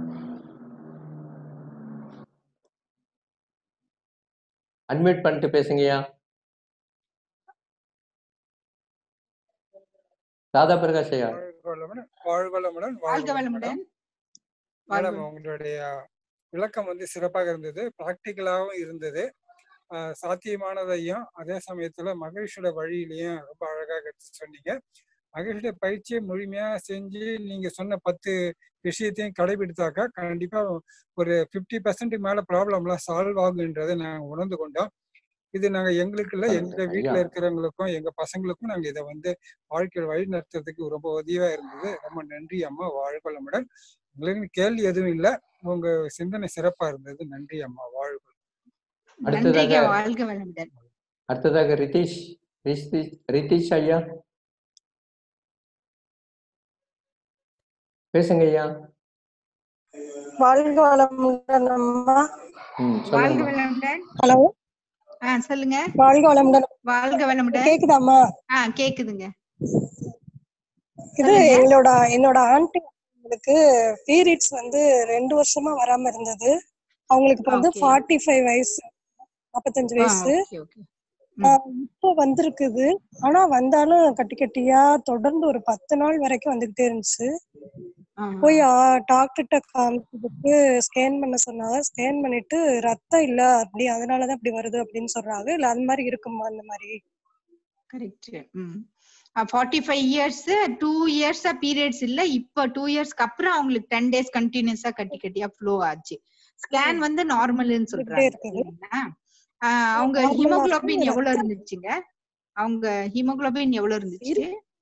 அன்மியூட் பண்ணிட்டு பேசுங்கய்யா ராதா பிரகாஷ் ஐயா வாழ்வளமுடன் வாழ்வளமுடன் வாழ்க வாழ்வளமுடன் வளமுடன் மேடம் வாழ்க உங்களுடைய விளக்கம் வந்து சிறப்பாக இருந்தது ப்ராக்டிக்கலாகவும் இருந்தது ஆஹ் சாத்தியமானதையும் அதே சமயத்துல மகிழ்ச்சியோட வழியிலையும் ரொம்ப அழகாக எடுத்து சொன்னீங்க மகிழ்ச்சியோட பயிற்சியை முழுமையா செஞ்சு நீங்க சொன்ன பத்து விஷயத்தையும் கடைபிடித்தாக்கா கண்டிப்பா ஒரு ஃபிஃப்டி பர்சன்ட்டுக்கு மேல ப்ராப்ளம்லாம் சால்வ் ஆகுன்றதை நாங்க உணர்ந்து கொண்டோம் இது நாங்க எங்களுக்கு இல்ல எங்க வீட்டுல ஐயா. இருக்கிறவங்களுக்கும் எங்க பசங்களுக்கும் நாங்க இதை வந்து வாழ்க்கையில் வழி நடத்துறதுக்கு ரொம்ப உதவியா இருந்தது ரொம்ப நன்றி அம்மா வாழ்வளமுடன் உங்களுக்கு கேள்வி எதுவும் இல்ல உங்க சிந்தனை சிறப்பா இருந்தது நன்றி அம்மா வாழ்வு நன்றிங்க அடுத்ததாக வாழ்க வளமுடன் அடுத்ததாக ரிதீஷ் ரிஷி- ரிதீஷ் ஐயா பேசுங்க ஐயா வாழ்க வளமுடன் அம்மா ம் வாழ்க சொல்லுங்கம்மா வளமுடன் ஹலோ ஆ சொல்லுங்க வாழ்க வளமுடன் வாழ்க வளமுடன் கேக்குதாம்மா ஆ கேக்குதுங்க இது சொல்லுங்க எங்களோட என்னோட ஆண்டி பீரியட்ஸ் வந்து ரெண்டு வருஷமா வராம இருந்தது அவங்களுக்கு இப்ப வந்து ஓகே ஃபார்ட்டி ஃபைவ் வயசு நாற்பத்தஞ்சு ஆ வயசு ஓகே ஓகே ஆஹ் இப்போ வந்திருக்குது ஆனா வந்தாலும் கட்டி கட்டியா தொடர்ந்து ஒரு பத்து நாள் வரைக்கும் வந்துகிட்டே இருந்துச்சு போய் டாக்டர்கிட்ட காமிச்சதுக்கு ஸ்கேன் பண்ண சொன்னாங்க ஸ்கேன் பண்ணிட்டு ரத்தம் இல்ல அப்படி அதனாலதான் இப்படி வருது அப்படின்னு சொல்றாங்க இல்ல அது மாதிரி இருக்குமா அந்த மாதிரி கரெக்ட் ம் ஃபார்ட்டி ஃபைவ் இயர்ஸ் டூ இயர்ஸா பீரியட்ஸ் இல்ல இப்ப டூ இயர்ஸ்க்கு அப்புறம் அவங்களுக்கு டென் டேஸ் கண்டினியூஸா கட்டி கட்டியா ஃப்ளோ ஆச்சு ஸ்கேன் வந்து நார்மல்னு வந்துகிட்டே சொல்றாங்க இருக்குது இல்லைங்களா ஆஹ் அவங்க நார்மலா இருக்கு ஹீமோகுளோபின் எவ்வளவு ரத்தம் இருந்துச்சுங்க அவங்க ஹீமோகுளோபின் எவ்வளவு இருந்துச்சு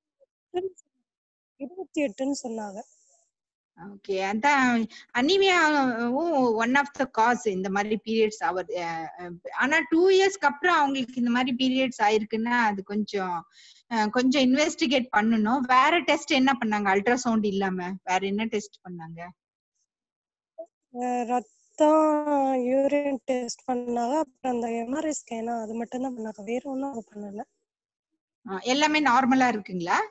இருபத்தி எட்டுன்னு சொன்னாங்க ஓகே அதான் அனிமியாவும் ஒன் ஆஃப் த காஸ் இந்த மாதிரி பீரியட்ஸ் ஆகுது அஹ் அஹ் ஆனா டூ இயர்ஸ்க்கு அப்புறம் அவங்களுக்கு இந்த மாதிரி பீரியட்ஸ் ஆயிருக்குன்னா அது கொஞ்சம் அஹ் கொஞ்சம் இன்வெஸ்டிகேட் பண்ணணும் வேற டெஸ்ட் என்ன பண்ணாங்க அல்ட்ராசவுண்ட் இல்லாம வேற என்ன டெஸ்ட் பண்ணாங்க அஹ் ரத்தம் யூரின் டெஸ்ட் பண்ணாங்க அப்புறம் அந்த எம்ஆர்ஐ ஸ்கேனா அது மட்டும் தான் பண்ணாங்க வேற ஒன்றும் அவங்க பண்ணல அஹ் எல்லாமே நார்மலா இருக்குங்களா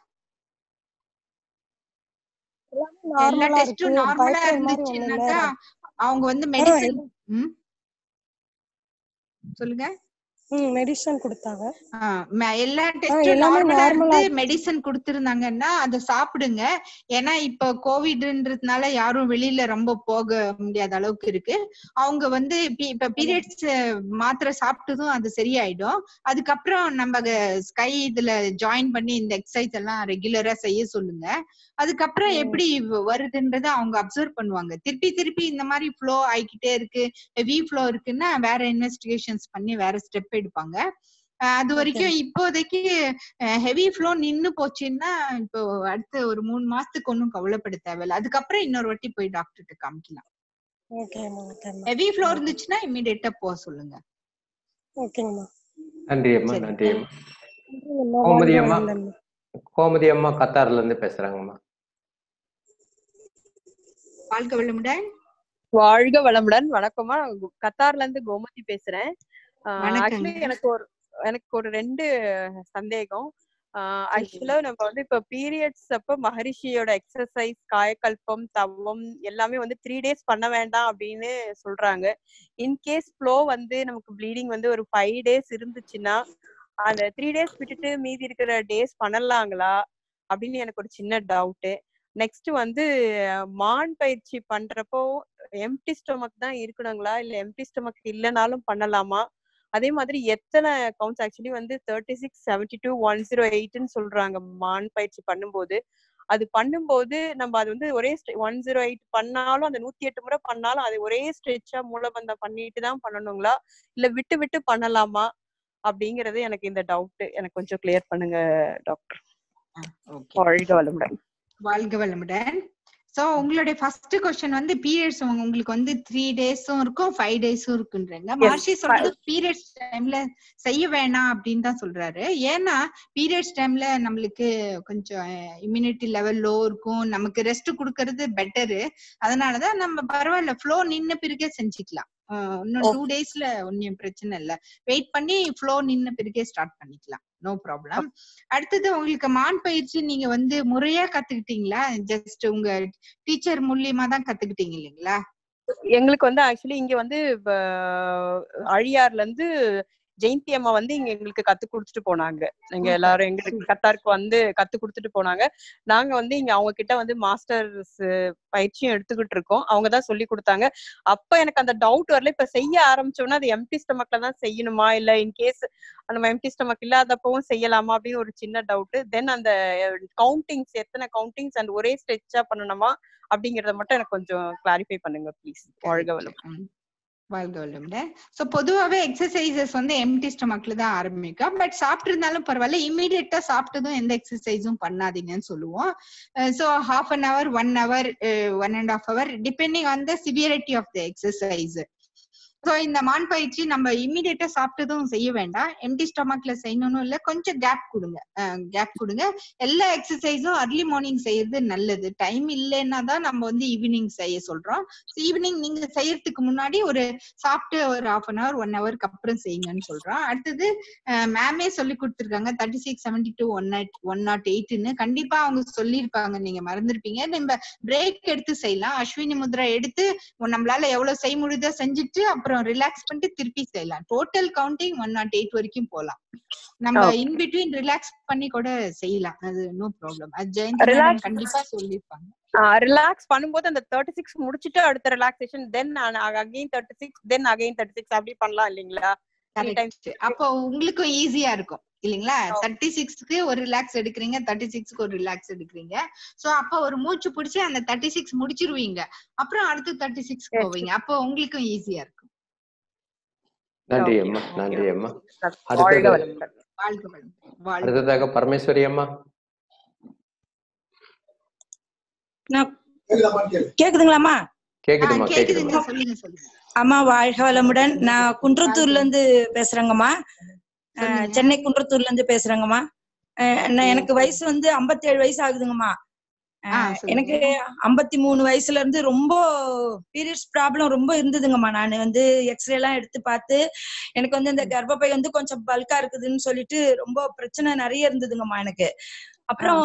எல்லாமே எல்லா நார்மலா இருக்கு டெஸ்டும் நார்மலா பயப்படுற மாதிரி ஒண்ணும் இல்ல இருந்துச்சுன்னாக்கா அவங்க வந்து ஆஹ் மெடிசன் எல்லாம் ம் சொல்லுங்க ம் மெடிசன் கொடுத்தாங்க ஆஹ் ம- எல்லா ஆஹ் டெஸ்டும் எல்லாமே நார்மலா நார்மலா இருந்து மெடிசன் கொடுத்திருந்தாங்கன்னா அதை சாப்பிடுங்க ஏன்னா இப்ப கோவிட்ன்றதுனால யாரும் வெளியில ரொம்ப போக முடியாத அளவுக்கு இருக்கு அவங்க வந்து பி- இப்ப பீரியட்ஸ் மாத்திரை சாப்பிட்டதும் அது சரியாயிடும் அதுக்கப்புறம் நம்ம ஸ்கை இதுல ஜாயின் பண்ணி இந்த எக்ஸசைஸ் எல்லாம் ரெகுலரா செய்ய சொல்லுங்க அதுக்கப்புறம் ம் எப்படி வ- வருதுன்றத அவங்க அப்சர்வ் பண்ணுவாங்க திருப்பி திருப்பி இந்த மாதிரி ஃப்ளோ ஆயிக்கிட்டே இருக்கு ஹெவி ஃப்ளோ இருக்குன்னா வேற இன்வெஸ்டிகேஷன்ஸ் பண்ணி வேற ஸ்டெப் எடுப்பாங்க அஹ் அது ஓகே வரைக்கும் இப்போதைக்கு ஹெவி ஃப்ளோ நின்னு போச்சுன்னா இப்போ அடுத்த ஒரு மூணு மாசத்துக்கு ஒன்றும் கவலைப்பட தேவையில்ல அதுக்கப்புறம் இன்னொரு வாட்டி போய் டாக்டர்கிட்ட காமிக்கலாம் ஓகேம்மா ஓகேம்மா ஹெவி ஃப்ளோ ஓகே இருந்துச்சுன்னா இம்மிடியேட்டா போக சொல்லுங்க ஓகேங்கம்மா நன்றி அம்மா சரி நன்றி நன்றி அம்மா நன்றிங்கம்மா கோமதி வாழ்க அம்மா வளமுடன் கோமதி அம்மா கத்தார்ல இருந்து பேசுறாங்கம்மா வாழ்க வளமுடன் வாழ்க வளமுடன் வணக்கமா நான் கு- கத்தார்ல இருந்து கோமதி பேசுறேன் வணக்கங்க. ஆக்சுவலி எனக்கு ஒரு எனக்கு ஒரு ரெண்டு சந்தேகம் ஆக்சுவலா நம்ம வந்து இப்ப பீரியட்ஸ் அப்ப மகரிஷியோட எக்ஸசைஸ் காயக்கல்பம் தவம் எல்லாமே வந்து த்ரீ டேஸ் பண்ண வேண்டாம் அப்படின்னு சொல்றாங்க இன்கேஸ் ஃப்ளோ வந்து நமக்கு ப்ளீடிங் வந்து ஒரு ஃபைவ் டேஸ் இருந்துச்சுன்னா அந்த த்ரீ டேஸ் விட்டுட்டு மீதி இருக்கிற டேஸ் பண்ணலாங்களா அப்படின்னு எனக்கு ஒரு சின்ன டவுட்டு நெக்ஸ்ட் வந்து மான் பயிற்சி பண்றப்போ எம்டி ஸ்டொமக் தான் இருக்கணுங்களா இல்ல எம்டி ஸ்டொமக் இல்லைனாலும் பண்ணலாமா அதே மாதிரி எத்தனை கவுண்ட்ஸ் ஆக்சுவலி வந்து thirty six seventy two one zero எயிட்னு சொல்றாங்க மான் பயிற்சி பண்ணும்போது அது பண்ணும்போது நம்ம அது வந்து ஒரே ஒன் ஜீரோ எயிட் பண்ணாலும் அந்த நூத்தி எட்டு முறை பண்ணாலும் அது ஒரே ஸ்ட்ரெச்சா மூலபந்தம் பண்ணிட்டு தான் பண்ணணுங்களா இல்ல விட்டு விட்டு பண்ணலாமா அப்படிங்கறது எனக்கு இந்த டவுட் எனக்கு கொஞ்சம் கிளியர் பண்ணுங்க டாக்டர் வாழ்க வளமுடன் வாழ்க வளமுடன் சோ உங்களுடைய ஃபர்ஸ்ட் கொஸ்டின் வந்து பீரியட்ஸ் உங்களுக்கு வந்து த்ரீ டேஸும் இருக்கும் ஃபைவ் டேஸும் இருக்குன்றீங்க Yes, மகர்ஷி சொல்றது five. பீரியட்ஸ் டைம்ல செய்ய வேணாம் அப்படின்னு தான் சொல்றாரு ஏன்னா பீரியட்ஸ் டைம்ல நம்மளுக்கு கொஞ்சம் இம்யூனிட்டி லெவல் லோ இருக்கும் நமக்கு ரெஸ்ட் கொடுக்கறது பெட்டரு அதனாலதான் நம்ம பரவாயில்ல ஃப்ளோ நின்ன பிறகே செஞ்சுக்கலாம் ஆஹ் இன்னும் டூ டேஸ்ல ஒன்னும் பிரச்சனை இல்ல வெயிட் பண்ணி ஃப்ளோ நின்ன பிறகே ஸ்டார்ட் பண்ணிக்கலாம் நோ ப்ராப்ளம் அடுத்தது உங்களுக்கு மான் பயிற்சி நீங்க வந்து முறையா கத்துக்கிட்டீங்களா ஜஸ்ட் உங்க டீச்சர் மூலியமா தான் கத்துக்கிட்டீங்க இல்லைங்களா எங்களுக்கு வந்து ஆக்சுவலி இங்க வந்து வ- அழியார்ல இருந்து ஜெயந்தி அம்மா வந்து இங்க எங்களுக்கு கத்து கொடுத்துட்டு போனாங்க எங்க எல்லாரும் எங்களுக்கு கத்தாருக்கு வந்து கத்து கொடுத்துட்டு போனாங்க நாங்க வந்து இங்க அவங்க கிட்ட வந்து மாஸ்டர்ஸ் பயிற்சியும் எடுத்துக்கிட்டு இருக்கோம் அவங்க தான் சொல்லி கொடுத்தாங்க அப்ப எனக்கு அந்த டவுட் வரல இப்ப செய்ய ஆரம்பிச்சோம்னா அது எம்டி ஸ்டமக்ல தான் செய்யணுமா இல்ல இன்கேஸ் நம்ம எம்டி ஸ்டமக் இல்லாதப்பவும் செய்யலாமா அப்படின்னு ஒரு சின்ன டவுட் தென் அந்த கவுண்டிங்ஸ் எத்தனை கவுண்டிங்ஸ் அண்ட் ஒரே ஸ்ட்ரெச்சா பண்ணணுமா அப்படிங்கறத மட்டும் எனக்கு கொஞ்சம் கிளாரிஃபை பண்ணுங்க ப்ளீஸ் வாழ்க வளம் வாழ்க வளமுடன் சோ பொதுவாவே எக்ஸசைசஸ் வந்து எம்டி ஸ்டமக்ல தான் ஆரம்பிக்கும் பட் சாப்பிட்டு இருந்தாலும் பரவாயில்ல இமீடியட்டா சாப்பிட்டதும் எந்த எக்ஸசைஸும் பண்ணாதீங்கன்னு சொல்லுவோம் so half an hour one hour one and half hour depending on the severity of the exercise so இந்த மான் பயிற்சி நம்ம இமீடியட்டா சாப்பிட்டதும் செய்ய வேண்டாம் எம்டி ஸ்டொமக்ல செய்யணும்னு இல்ல கொஞ்சம் கேப் கொடுங்க கேப் கொடுங்க எல்லா எக்ஸசைஸும் அர்லி மார்னிங் செய்யறது நல்லது டைம் இல்லைன்னா தான் நம்ம வந்து ஈவினிங் செய்ய சொல்றோம் ஈவினிங் நீங்க செய்யறதுக்கு முன்னாடி ஒரு சாப்பிட்டு ஒரு ஹாஃப் அன் ஹவர் ஒன் ஹவருக்கு அப்புறம் செய்யுங்கன்னு சொல்றோம் அடுத்தது மேமே சொல்லி கொடுத்துருக்காங்க thirty six seventy two one naught one naught எயிட்னு கண்டிப்பா அவங்க சொல்லியிருப்பாங்க நீங்க மறந்துருப்பீங்க நம்ம பிரேக் எடுத்து செய்யலாம் அஸ்வினி முத்ரா எடுத்து நம்மளால எவ்வளவு செய்ய முடியுதோ செஞ்சுட்டு அப்புறம் ரிலாக்ஸ் பண்ணிட்டு திருப்பி செய்யலாம் total counting one naught eight வரைக்கும் போலாம் நம்ம Okay. இன் பிட்வீன் ரிலாக்ஸ் பண்ணி கூட செய்யலாம் அது நோ ப்ராப்ளம் அது ஜெயந்தி Relax- மேடம் கண்டிப்பா சொல்லியிருப்பாங்க ரிலாக்ஸ் பண்ணும்போது அந்த தேர்ட்டி சிக்ஸ் முடிச்சுட்டு அடுத்த relaxation then again thirty six then again thirty six அப்படி பண்ணலாம் இல்லைங்களா த்ரீ டைம்ஸ் Correct. அப்போ உங்களுக்கும் ஈஸியா இருக்கும் இல்லைங்களா தேர்ட்டி சிக்ஸ்க்கு ஒரு ரிலாக்ஸ் எடுக்கிறீங்க தேர்ட்டி சிக்ஸ்க்கு ஒரு ரிலாக்ஸ் எடுக்கிறீங்க சோ அப்போ ஒரு மூச்சு பிடிச்சி அந்த தேர்ட்டி சிக்ஸ் முடிச்சிருவீங்க அப்புறம் அடுத்து தேர்ட்டி சிக்ஸ் போவீங்க அப்போ உங்களுக்கும் ஈஸியா இருக்கும் நன்றி அம்மா நன்றி அம்மா வாழ்க அடுத்தது வளமுடன் வாழ்க வளம் வாழ்க அடுத்ததாக பரமேஸ்வரி அம்மா நான் கேக்குதுங்களாம்மா கேக்குதுமா கேக்குதுமா கேக்குதுங்க சொல்லுங்க சொல்லுங்க அம்மா வாழ்க வளமுடன் நான் குன்றத்தூர்ல இருந்து பேசுறேங்கம்மா அஹ், சென்னை குன்றத்தூர்ல இருந்து பேசுறேங்கம்மா அஹ், நான் எனக்கு வயசு வந்து 57 வயசு ஆகுதுங்கம்மா அஹ், சொல்லுங்க. எனக்கு ஐம்பத்தி மூணு வயசுல இருந்து ரொம்ப பீரியட்ஸ் ப்ராப்ளம் ரொம்ப இருந்ததுங்கம்மா நான் வந்து எக்ஸ்ரே எல்லாம் எடுத்து பார்த்து எனக்கு வந்து இந்த கர்ப்பப்பை வந்து கொஞ்சம் பல்கா இருக்குதுன்னு சொல்லிட்டு ரொம்ப பிரச்சனை நிறைய இருந்ததுங்கம்மா எனக்கு அப்புறம்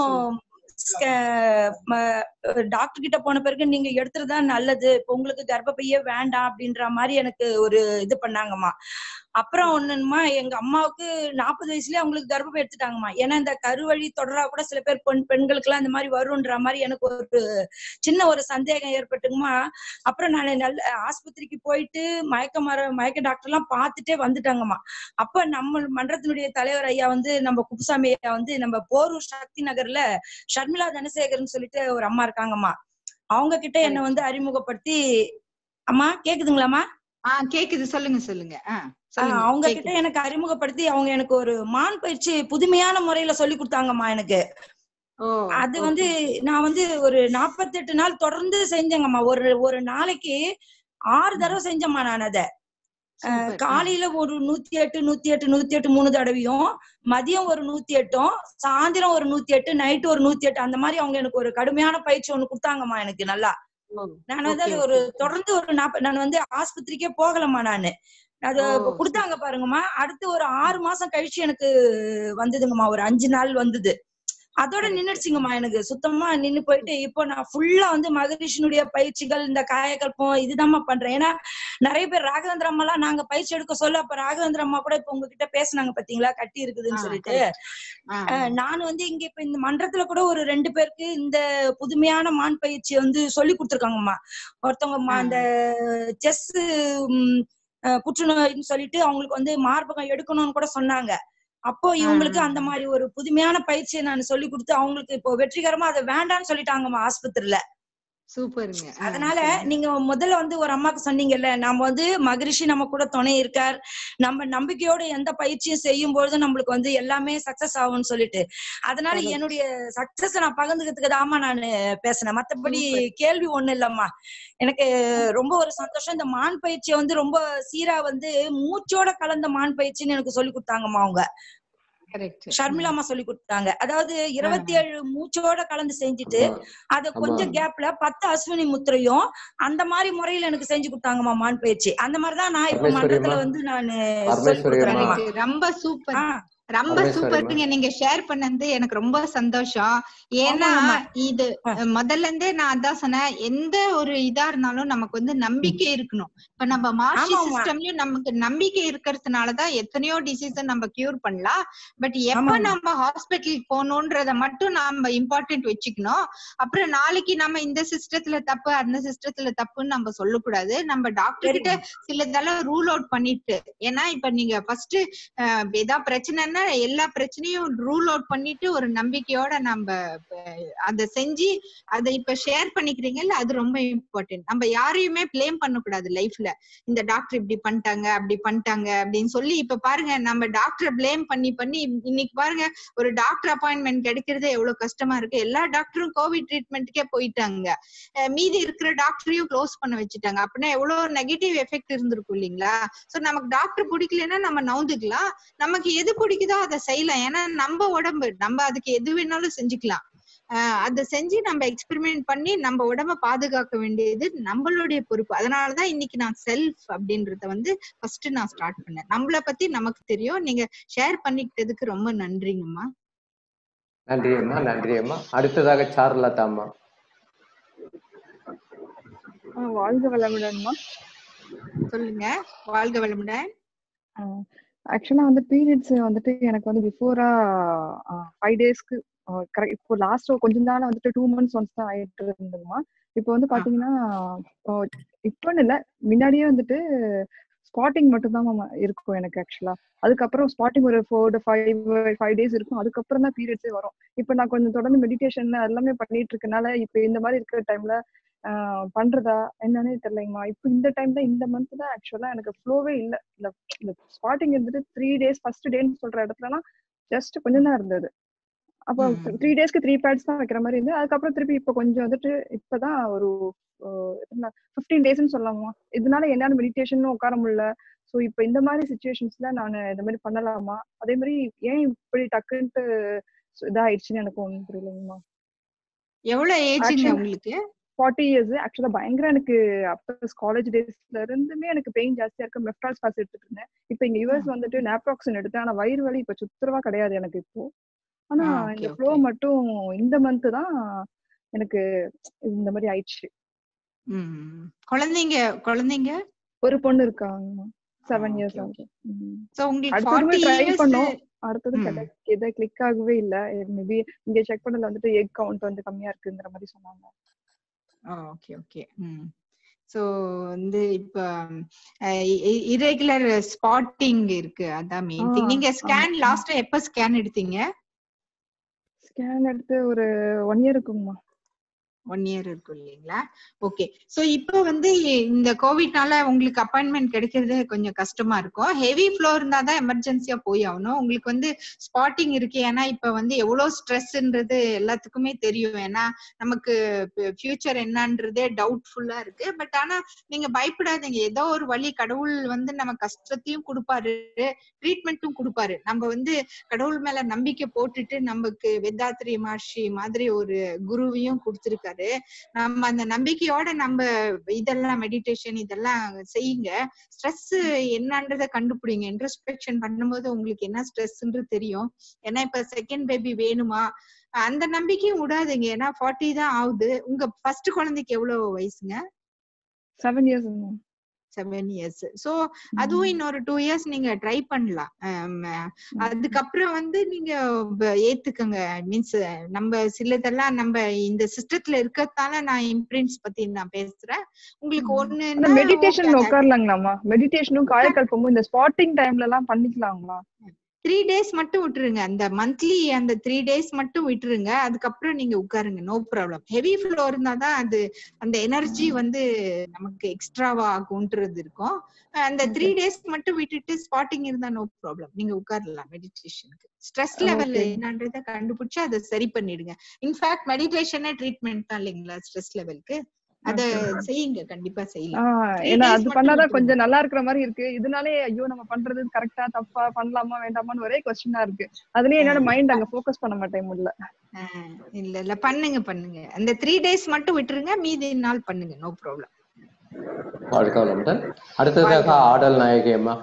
டாக்டர் கிட்ட போன பிறகு நீங்க எடுத்துறதா நல்லது இப்ப உங்களுக்கு கர்ப்பப்பையே வேண்டாம் அப்படின்ற மாதிரி எனக்கு ஒரு இது பண்ணாங்கம்மா அப்புறம் ஒண்ணுமா எங்க அம்மாவுக்கு நாற்பது வயசுலயே அவங்களுக்கு கர்ப்பப்பை எடுத்துட்டாங்கம்மா ஏன்னா இந்த கருவழி தொடரா கூட சில பேர் பெண் பெண்களுக்கு எல்லாம் இந்த மாதிரி வரும்ன்ற மாதிரி எனக்கு ஒரு சின்ன ஒரு சந்தேகம் ஏற்பட்டுங்கம்மா அப்புறம் நான் நல்ல ஆஸ்பத்திரிக்கு போயிட்டு மயக்க மர மயக்க டாக்டர் எல்லாம் பார்த்துட்டே வந்துட்டாங்கம்மா அப்ப நம்ம மன்றத்தினுடைய தலைவர் ஐயா வந்து நம்ம குப்புசாமி ஐயா வந்து நம்ம போரூர் சக்தி நகர்ல ஷர்மிளா தனசேகர்னு சொல்லிட்டு ஒரு அம்மா இருக்காங்கம்மா அவங்க கிட்ட என்ன வந்து அறிமுகப்படுத்தி அம்மா கேக்குதுங்களாம்மா ஆஹ் கேக்குது சொல்லுங்க சொல்லுங்க ஆஹ் ஆஹ் சொல்லுங்க அவங்க கிட்ட கேக்குது. எனக்கு அறிமுகப்படுத்தி அவங்க எனக்கு ஒரு மான் பயிற்சி புதுமையான முறையில சொல்லி கொடுத்தாங்கம்மா எனக்கு ஓ அது வந்து நான் வந்து ஒரு நாற்பத்தெட்டு நாள் தொடர்ந்து செஞ்சேங்கம்மா ஒரு ஒரு நாளைக்கு ஆறு தடவை செஞ்சேம்மா நான் அத அஹ் காலையில ஒரு நூத்தி எட்டு நூத்தி எட்டு நூத்தி எட்டு மூணு தடவையும் மதியம் ஒரு நூத்தி எட்டும் சாயந்தரம் ஒரு நூத்தி எட்டு நைட்டு ஒரு நூத்தி எட்டு அந்த மாதிரி அவங்க எனக்கு ஒரு கடுமையான பயிற்சி ஒண்ணு கொடுத்தாங்கம்மா எனக்கு நல்லா நான் வந்து அது ஒரு தொடர்ந்து ஒரு நாப்ப நான் வந்து ஆஸ்பத்திரிக்கே போகலம்மா நானு அது ஓ, கொடுத்தாங்க பாருங்கம்மா அடுத்து ஒரு ஆறு மாசம் கழிச்சு எனக்கு வந்ததுங்கம்மா ஒரு அஞ்சு நாள் வந்தது அதோட நின்னுடுச்சுங்கம்மா எனக்கு சுத்தமா நின்னு போயிட்டு இப்போ நான் ஃபுல்லா வந்து மகரிஷினுடைய பயிற்சிகள் இந்த காயகல்பம் இதுதாம்மா பண்றேன் ஏன்னா நிறைய பேர் ராகவேந்திர அம்மா எல்லாம் நாங்க பயிற்சி எடுக்க சொல்ல அப்ப ராகவேந்திர அம்மா கூட இப்ப உங்ககிட்ட பேசுனாங்க பாத்தீங்களா கட்டி இருக்குதுன்னு சொல்லிட்டு அஹ் நான் வந்து இங்க இப்ப இந்த மன்றத்துல கூட ஒரு ரெண்டு பேருக்கு இந்த புதுமையான மான் பயிற்சி வந்து சொல்லி கொடுத்துருக்காங்கம்மா ஒருத்தவங்க ம- அந்த செஸ் புற்றுநோய்னு சொல்லிட்டு அவங்களுக்கு வந்து மார்பகம் எடுக்கணும்னு கூட சொன்னாங்க அப்போ இவங்களுக்கு அந்த மாதிரி ஒரு புதுமையான பயிற்சியை நான் சொல்லி கொடுத்து அவங்களுக்கு இப்போ வெற்றிகரமா அதை வேண்டாம்னு சொல்லிட்டாங்கம்மா ஆஸ்பத்திரியில சூப்பருங்க ஆ, அதனால சொல்லுங்க. நீங்க முதல்ல வந்து ஒரு அம்மாக்கு சொன்னீங்கல்ல நம்ம வந்து மகரிஷி நம்ம கூட துணை இருக்கார் நம்ம நம்பிக்கையோட எந்த பயிற்சியும் செய்யும் பொழுது நம்மளுக்கு வந்து எல்லாமே சக்சஸ் ஆகும்னு சொல்லிட்டு அதனால Correct. என்னுடைய சக்சஸ் நான் பகிர்ந்துக்கிறதுக்கு தாம்மா நான் பேசினேன் மத்தபடி கேள்வி ஒண்ணு இல்லம்மா எனக்கு ரொம்ப ஒரு சந்தோஷம் இந்த மான் பயிற்சியை வந்து ரொம்ப சீரா வந்து மூச்சோட கலந்த மான் பயிற்சின்னு எனக்கு சொல்லி கொடுத்தாங்கம்மா அவங்க கரெக்ட் ஷர்மிளா அம்மா சொல்லி கொடுத்தாங்க அதாவது இருபத்தி ஏழு மூச்சோட கலந்து செஞ்சுட்டு அத கொஞ்சம் ஆமா. கேப்ல பத்து அஸ்வினி முத்திரையும் அந்த மாதிரி முறையில எனக்கு செஞ்சு கொடுத்தாங்கம்மா மான் பயிற்சி அந்த மாதிரிதான் நான் இப்ப பரமேஸ்வரி மன்றத்துல அம்மா. வந்து நான் சொல்லி பரமேஸ்வரி அம்மா. கொடுக்குறேங்கம்மா Correct. ரொம்ப சூப்பர் ஆ. ரொம்ப பரமேஸ்வரி சூப்பருங்க நீங்க ஷேர் பண்ணது எனக்கு ரொம்ப சந்தோஷம் ஏன்னா ஆமாங்கம்மா. இது முதல்ல இருந்தே நான் அதான் சொன்னேன் எந்த ஒரு இதா இருந்தாலும் நமக்கு வந்து நம்பிக்கை இருக்கணும் இப்ப நம்ம மார்ஷி ஆமாம்மா. சிஸ்டம்லயும் நமக்கு நம்பிக்கை இருக்கிறதுனாலதான் எத்தனையோ டிசீஸ நம்ம கியூர் பண்ணலாம் பட் எப்ப ஆமாம்மா. நம்ம ஹாஸ்பிட்டல் போகணும்ன்றத மட்டும் நாம இம்பார்ட்டன்ட் வச்சுக்கணும் அப்புறம் நாளைக்கு நம்ம இந்த சிஸ்டத்துல தப்பு அந்த சிஸ்டத்துல தப்புன்னு நம்ம சொல்லக்கூடாது நம்ம டாக்டர் கிட்ட சிலதெல்லாம் ரூல் அவுட் பண்ணிட்டு ஏன்னா இப்ப நீங்க ஃபர்ஸ்ட் ஏதா பிரச்சனைன்னா எல்லா பிரச்சனையும் ரூல் அவுட் பண்ணிட்டு ஒரு நம்பிக்கையோட நம்ம அஹ், அதை செஞ்சு அதை இப்ப ஷேர் பண்ணிக்கிறீங்கல்ல அது ரொம்ப இம்பார்ட்டன்ட் நம்ம யாரையுமே ப்ளேம் பண்ணக்கூடாது லைஃப்ல இந்த டாக்டர் இப்படி பண்ணிட்டாங்க அப்படி பண்ணிட்டாங்க அப்படின்னு சொல்லி இப்ப பாருங்க நம்ம டாக்டரை ப்ளேம் பண்ணி பண்ணி இன்னைக்கு பாருங்க ஒரு டாக்டர் அப்பாயின்மெண்ட் கிடைக்கிறதே எவ்வளவு கஷ்டமா இருக்கு எல்லா டாக்டரும் கோவிட் ட்ரீட்மெண்ட்டுக்கே போயிட்டாங்க அஹ் மீதி இருக்கிற டாக்டரையும் க்ளோஸ் பண்ண வச்சுட்டாங்க அப்படின்னா எவ்வளவு நெகட்டிவ் எஃபெக்ட் இருந்திருக்கும் இல்லைங்களா சோ நமக்கு டாக்டர் பிடிக்கலன்னா நம்ம நவுந்துக்கலாம் நமக்கு எது பிடிக்குதோ அதை செய்யலாம் ஏன்னா நம்ம உடம்பு நம்ம அதுக்கு எது வேணாலும் செஞ்சுக்கலாம் ஆஹ் அதை செஞ்சு நம்ம எக்ஸ்பெரிமெண்ட் பண்ணி நம்ம உடம்ப பாதுகாக்க வேண்டியது நம்மளுடைய பொறுப்பு அதனாலதான் இன்னைக்கு நான் செல்ஃப் அப்படின்றத வந்து ஃபர்ஸ்ட் நான் ஸ்டார்ட் பண்ணேன் நம்மள பத்தி நமக்கு தெரியும் நீங்க ஷேர் பண்ணிக்கிட்டதுக்கு ரொம்ப நன்றிங்கம்மா நன்றி அம்மா நன்றி அம்மா அடுத்ததாக சாருலதா அம்மா ஆ, வாழ்க வளமுடன்மா சொல்லுங்க வாழ்க வளமுடன் ஆக்சுவலா வந்து பீரியட்ஸ் வந்துட்டு எனக்கு வந்து பிஃபோரா ஃபைவ் டேஸ்க்கு கரெக்ட் இப்போ லாஸ்ட் கொஞ்ச நாள் வந்துட்டு டூ மந்த்ஸ் ஒன்ஸ் தான் ஆயிட்டு இருந்ததுமா இப்போ வந்து பாத்தீங்கன்னா இப்போன்னு இல்ல முன்னாடியே வந்துட்டு ஸ்பாட்டிங் மட்டும் தான் இருக்கும் எனக்கு ஆக்சுவலா அதுக்கப்புறம் ஸ்பாட்டிங் ஒரு ஃபோர் ஃபைவ் ஃபைவ் டேஸ் இருக்கும் அதுக்கப்புறம் தான் பீரியட்ஸே வரும் இப்போ நான் கொஞ்சம் தொடர்ந்து மெடிடேஷன் எல்லாமே பண்ணிட்டு இருக்கனால இப்போ இந்த மாதிரி இருக்கிற டைம்ல பண்றதா என்னன்னே தெரியலைங்கம்மா இப்போ இந்த டைம் தான் இந்த மந்த் தான் ஆக்சுவலா எனக்கு ஃப்ளோவே இல்ல இந்த இந்த ஸ்பாட்டிங் இருந்துட்டு த்ரீ டேஸ் ஃபர்ஸ்ட் டேன்னு சொல்ற இடத்துலலாம் ஜஸ்ட் கொஞ்சம் தான் இருந்தது அப்போ த்ரீ டேஸ்க்கு த்ரீ பேட்ஸ் தான் வைக்கிற மாதிரி இருந்து அதுக்கப்புறம் திருப்பி இப்போ கொஞ்சம் வந்துட்டு இப்பதான் ஒரு ஃபிஃப்டீன் டேஸ்ன்னு சொல்லலாமா இதனால என்னென்ன மெடிடேஷன் உட்கார முடியல ஸோ இப்போ இந்த மாதிரி சுச்சுவேஷன்ஸ்ல நான் இந்த மாதிரி பண்ணலாமா அதே மாதிரி ஏன் இப்படி டக்குன்ட்டு இதாயிடுச்சுன்னு எனக்கு ஒன்றும் புரியலைங்கம்மா எவ்வளவு ஏஜ்ங்க உங்களுக்கு ஃபார்ட்டி இயர்ஸ் ஆக்சுவலா பயங்கர எனக்கு அப்ப காலேஜ் டேஸ்ல இருந்துமே எனக்கு பெயின் ஜாஸ்தியா இருக்கு மெஃப்டால் பாஸ் எடுத்துட்டு இருந்தேன் இப்போ இங்க யூஎஸ் வந்துட்டு நாப்ராக்சின் எடுத்தேன் ஆனா வயிறு வலி இப்ப சுத்தரவா கிடையாது எனக்கு இப்போ ஆனா ஆ, okay, இந்த ஃப்ளோ மட்டும் இந்த மந்த் தான் எனக்கு இந்த மாதிரி ஆயிடுச்சு ம். குழந்தைங்க குழந்தைங்க ஒரு பொண்ணு இருக்காங்க செவன் இயர்ஸ் ஆகுது ம். சோ உங்களுக்கு அடுத்ததுமே 40 ட்ரை இயர்ஸ் பண்ணோம் அடுத்தது ம். கிடை- எதை கிளிக் ஆகவே இல்ல மேபி இங்க செக் பண்ணல வந்துட்டு எக் கவுண்ட் வந்து கம்மியா இருக்குங்கிற மாதிரி சொன்னாங்க ஓகே ஓகே ம் சோ வந்து இப்ப இரெகுலர் ஸ்பாட்டிங் இருக்கு அதான் மெயின் ஆ, திங் நீங்க ஸ்கேன் ஆமா. லாஸ்டா எப்ப ஸ்கேன் எடுத்தீங்க ஸ்கேன் எடுத்து ஒரு ஒன் இயர் இருக்குங்கம்மா ஒன் இயர் இருக்கும் இல்லைங்களா ஓகே சோ இப்போ வந்து இந்த கோவிட்னால உங்களுக்கு அப்பாயின்மெண்ட் கிடைக்கிறது கொஞ்சம் கஷ்டமா இருக்கும் ஹெவி ஃப்ளோ இருந்தா தான் எமர்ஜென்சியா போய் ஆகணும் உங்களுக்கு வந்து ஸ்பாட்டிங் இருக்கு ஏன்னா இப்ப வந்து எவ்வளவு ஸ்ட்ரெஸ்ன்றது எல்லாத்துக்குமே தெரியும் ஏன்னா நமக்கு ஃபியூச்சர் என்னன்றதே டவுட்ஃபுல்லா இருக்கு பட் ஆனா நீங்க பயப்படாதீங்க ஏதோ ஒரு வழி கடவுள் வந்து நம்ம கஷ்டத்தையும் கொடுப்பாரு ட்ரீட்மெண்ட்டும் கொடுப்பாரு நம்ம வந்து கடவுள் மேல நம்பிக்கை போட்டுட்டு நமக்கு வேதாத்திரி மகர்ஷி மாதிரி ஒரு குருவையும் கொடுத்திருக்காரு சொல்றாரு நம்ம அந்த நம்பிக்கையோட நம்ம இதெல்லாம் மெடிடேஷன் இதெல்லாம் செய்யுங்க ஸ்ட்ரெஸ் என்னன்றத கண்டுபிடிங்க இன்ட்ரஸ்பெக்ஷன் பண்ணும்போது உங்களுக்கு என்ன ஸ்ட்ரெஸ்ன்றது தெரியும் ஏன்னா இப்ப செகண்ட் பேபி வேணுமா அந்த நம்பிக்கையும் விடாதீங்க ஏன்னா ஃபார்ட்டி தான் ஆகுது உங்க ஃபர்ஸ்ட் குழந்தைக்கு எவ்வளவு வயசுங்க seven years seven years so அதுவும் இன்னொரு டூ இயர்ஸ் நீங்க ட்ரை பண்ணலாம் ஆம், அதுக்கப்புறம் வந்து நீங்க வ- ஏத்துக்கங்க மீன்ஸ் நம்ம சிலதெல்லாம் நம்ம இந்த சிஸ்டத்துல இருக்கறதால நான் இம்ப்ரிண்ட்ஸ் பத்தி நான் பேசுறேன் உங்களுக்கு அந்த ஒண்ணு மெடிடேஷன் உட்காரலாங்களாமா மெடிடேஷனும் காயக்கல்பமும் இந்த ஸ்பாட்டிங் டைம்ல எல்லாம் பண்ணிக்கலாங்களா த்ரீ டேஸ் மட்டும் விட்டுருங்க அந்த மந்த்லி அந்த த்ரீ டேஸ் மட்டும் விட்டுருங்க அதுக்கப்புறம் நீங்க உட்காருங்க நோ ப்ராப்ளம் ஹெவி ஃப்ளோ இருந்தாதான் அது அந்த எனர்ஜி வந்து நமக்கு எக்ஸ்ட்ராவா ஆகும்ன்றது இருக்கும் அந்த த்ரீ டேஸ் மட்டும் விட்டுட்டு ஸ்பாட்டிங் இருந்தா நோ ப்ராப்ளம் நீங்க உட்காரலாம் மெடிடேஷனுக்கு ஸ்ட்ரெஸ் லெவல் Okay. என்னன்றத கண்டுபிடிச்சு அதை சரி பண்ணிடுங்க இன்ஃபேக்ட் மெடிடேஷனே ட்ரீட்மெண்ட் தான் இல்லைங்களா ஸ்ட்ரெஸ் லெவலுக்கு அத செய்யுங்க கண்டிப்பா செய்யலாம் ஆஹ் Three ஏன்னா days அது மட்டும் பண்ணாதான் விட்டுருங்க. கொஞ்சம் நல்லா இருக்கிற மாதிரி இருக்கு இதனாலே ஐயோ நம்ம பண்றது கரெக்டா தப்பா பண்ணலாமா வேண்டாமான்னு ஒரே கொஸ்டினா இருக்கு அதுலயே என்னோட மைண்ட் அங்க ஃபோக்கஸ் பண்ண மாட்டேன் முடியல ஆஹ் இல்ல இல்ல பண்ணுங்க பண்ணுங்க அந்த த்ரீ டேஸ் மட்டும் விட்டுருங்க மீதி நாள் பண்ணுங்க நோ ப்ராப்ளம் வாழ்க வளமுடன் அடுத்ததாக ஆடல் நாயகி அம்மா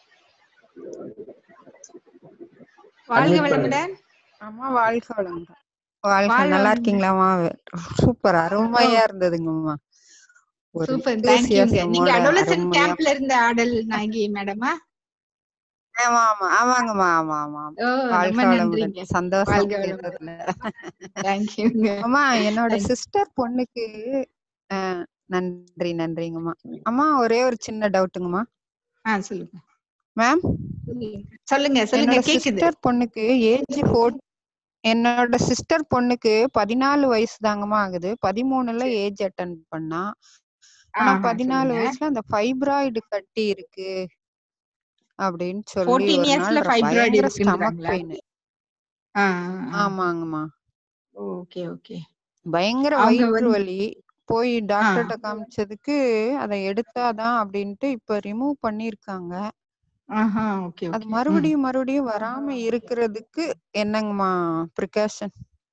வாழ்க Unmute பண்ணுங்க. வளமுடன் அம்மா வாழ்க வளமுடன் வாழ்க வாழ்க நல்லா வளமுடன். இருக்கீங்களாம்மா சூப்பர் அருமையா இருந்ததுங்கம்மா ஒரு சூப்பர் தேங்க்யூங்க நீங்க enthusiasm-ஓட அடோலசன் அருமையா கேம்ப்ல இருந்த ஆடல் நாயகி மேடமா ஆமா ஆமா ஆமாங்கம்மா ஆமா ஆமா ஆமா. ஓ வாழ்க ரொம்ப வளமுடன் நன்றிங்க சந்தோஷம் வாழ்க வளமுடன் கேட்டதுல தேங்க்யூங்க அம்மா என்னோட சிஸ்டர் பொண்ணுக்கு அஹ், நன்றி நன்றிங்கம்மா அம்மா ஒரே ஒரு சின்ன டவுட்டுங்கம்மா ஆ சொல்லுங்க மேம் சொல்லுங்க சொல்லுங்க என்னோட கேக்குது சிஸ்டர் பொண்ணுக்கு ஏஜ் ஃபோர் என்னோட சிஸ்டர் பொண்ணுக்கு பதினாலு வயசு தாங்கம்மா ஆகுது பதிமூணுல ஏஜ் அட்டன் பண்ணா ஆனா ஆஹா, பதினாலு சொல்லுங்க வயசுல அந்த ஃபைப்ராய்டு கட்டி இருக்கு அப்படின்னு சொல்லி ஃபோர்டீன் ஒரு இயர்ஸ்ல நாள் ஃபைப்ராய்டு பயங்கர ஸ்டமக் இருக்குன்றாங்களா பெயின் ஆ ஆமாங்கம்மா ஓகே ஓகே பயங்கர அவங்க வயிற்று வந்து வலி போய் ஆ டாக்டர்கிட்ட காமிச்சதுக்கு அதை எடுத்தாதான் அப்படின்ட்டு இப்ப ரிமூவ் பண்ணிருக்காங்க ஆஹா ஓகே அது ஓகே ம் மறுபடியும் மறுபடியும் வராம இருக்கிறதுக்கு என்னங்கம்மா ப்ரிகாஷன்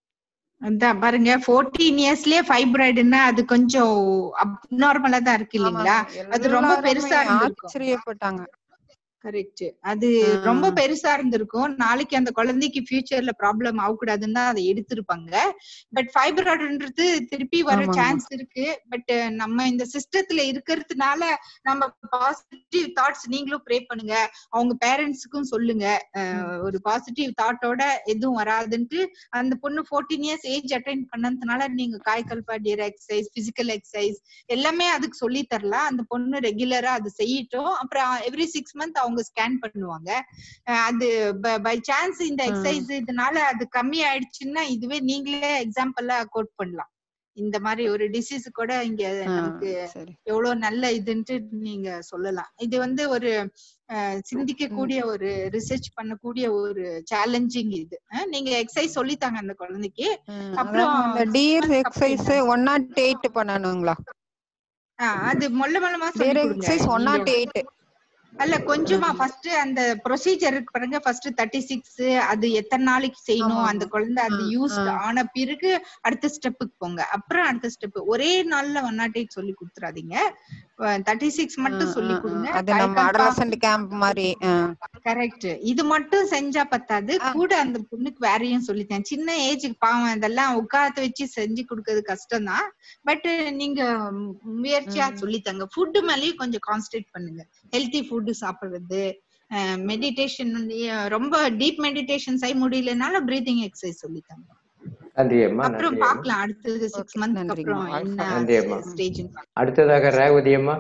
அதான் பாருங்க ஃபோர்டீன் இயர்ஸ்லயே ஃபைப்ராய்டுன்னா அது கொஞ்சம் அப்நார்மலா தான் இருக்கு இல்லைங்களா ஆமாங்க அது ரொம்ப எல்லாருமே பெருசா இருந்திருக்கும் ஆச்சரியப்பட்டாங்க கரெக்ட் அது ரொம்ப பெருசா இருந்திருக்கும் நாளைக்கு அந்த குழந்தைக்கு ஃபியூச்சர்ல ப்ராப்ளம் ஆகக்கூடாதுன்னு தான் அதை எடுத்திருப்பாங்க பட் ஃபைப்ராய்டுன்றது திருப்பி வர ஆமாங்கம்மா சான்ஸ் இருக்கு பட் நம்ம இந்த சிஸ்டத்துல இருக்கிறதுனால நம்ம பாசிட்டிவ் தாட்ஸ் நீங்களும் ப்ரே பண்ணுங்க அவங்க பேரண்ட்ஸுக்கும் சொல்லுங்க அஹ் ஒரு பாசிட்டிவ் தாட்டோட எதுவும் வராதுன்ட்டு அந்த பொண்ணு ஃபோர்டீன் இயர்ஸ் ஏஜ் அட்டைன் பண்ணதுனால நீங்க காய்கல் பாடியர் எக்ஸசைஸ் பிசிக்கல் எக்ஸசைஸ் எல்லாமே அதுக்கு சொல்லி தரலாம் அந்த பொண்ணு ரெகுலரா அது செய்யட்டும் அப்புறம் எவ்ரி சிக்ஸ் மந்த் அவங்க ஸ்கேன் பண்ணுவாங்க அஹ் அது பை சான்ஸ் இந்த எக்ஸசைஸ் இதனால அது கம்மி ஆயிடுச்சுன்னா இதுவே நீங்களே எக்ஸாம்பிளா கோட் பண்ணலாம் இந்த மாதிரி ஒரு டிசீஸ் கூட இங்க நமக்கு சரி எவ்வளவு நல்ல இதுன்ட்டு நீங்க சொல்லலாம் இது வந்து ஒரு அஹ், சிந்திக்கக்கூடிய ஒரு ரிசர்ச் பண்ணக்கூடிய ஒரு சேலஞ்சிங் இது அஹ், நீங்க எக்ஸசைஸ் சொல்லித்தாங்க அந்த குழந்தைக்கு அப்புறம் அதாங்க இந்த six டியர் months அப்புறம் எக்ஸசைஸ் என்ன? ஒன் நாட் எயிட் பண்ணணுங்களா ஆஹ் அது மொல்ல மொல்லமா சொல்லி டியர் கொடுங்க எக்ஸசைஸ் ஒன் நாட் நீங்க எயிட் அல்ல கொஞ்சமா ஃபர்ஸ்ட் அந்த ப்ரொசீஜர் இருக்கு பாருங்க ஃபர்ஸ்ட் தேர்ட்டி சிக்ஸ் அது எத்தனை நாளைக்கு செய்யணும் ஆமா அந்த ஆமா குழந்தை அது ஆ, யூஸ்ட் ஆ. ஆன பிறகு அடுத்த ஸ்டெப்புக்கு போங்க அப்புறம் அடுத்த ஸ்டெப் ஒரே நாள்ல ஒன் நாட் எயிட் சொல்லி கொடுத்துறாதீங்க தேர்ட்டி சிக்ஸ் மட்டும் சொல்லி கொடுங்க அது நம்ம அடலசன்ட் கேம்ப் மாதிரி ஆ. கரெக்ட் இது மட்டும் செஞ்சா பத்தாது கூட அந்த பொண்ணுக்கு வேறையும் சொல்லித்தேன் சின்ன ஏஜுக்கு பாவம் இதெல்லாம் உட்காந்து வச்சு செஞ்சு கொடுக்கறது கஷ்டம் தான் பட் நீங்க ம், முயற்சியா சொல்லித்தாங்க ஃபுட்டு மேலயும் கொஞ்சம் கான்சென்ட்ரேட் பண்ணுங்க ஹெல்த்தி ஃபுட்டு சாப்பிடுறது மெடிடேஷன் ரொம்ப டீப் மெடிடேஷன் செய்ய முடியலனாலும் பிரீதிங் எக்ஸசைஸ் சொல்லித்தாங்க நன்றி அம்மா அப்புறம் நன்றி அம்மா பார்க்கலாம் அடுத்தது சிக்ஸ் மந்த்க்கு அப்புறம் என்ன நன்றி அம்மா ஸ்டேஜ் அடுத்ததாக ரேவதி அம்மா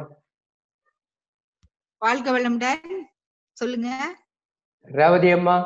வாழ்க வளமுடன் சொல்லுங்க ரேவதி அம்மா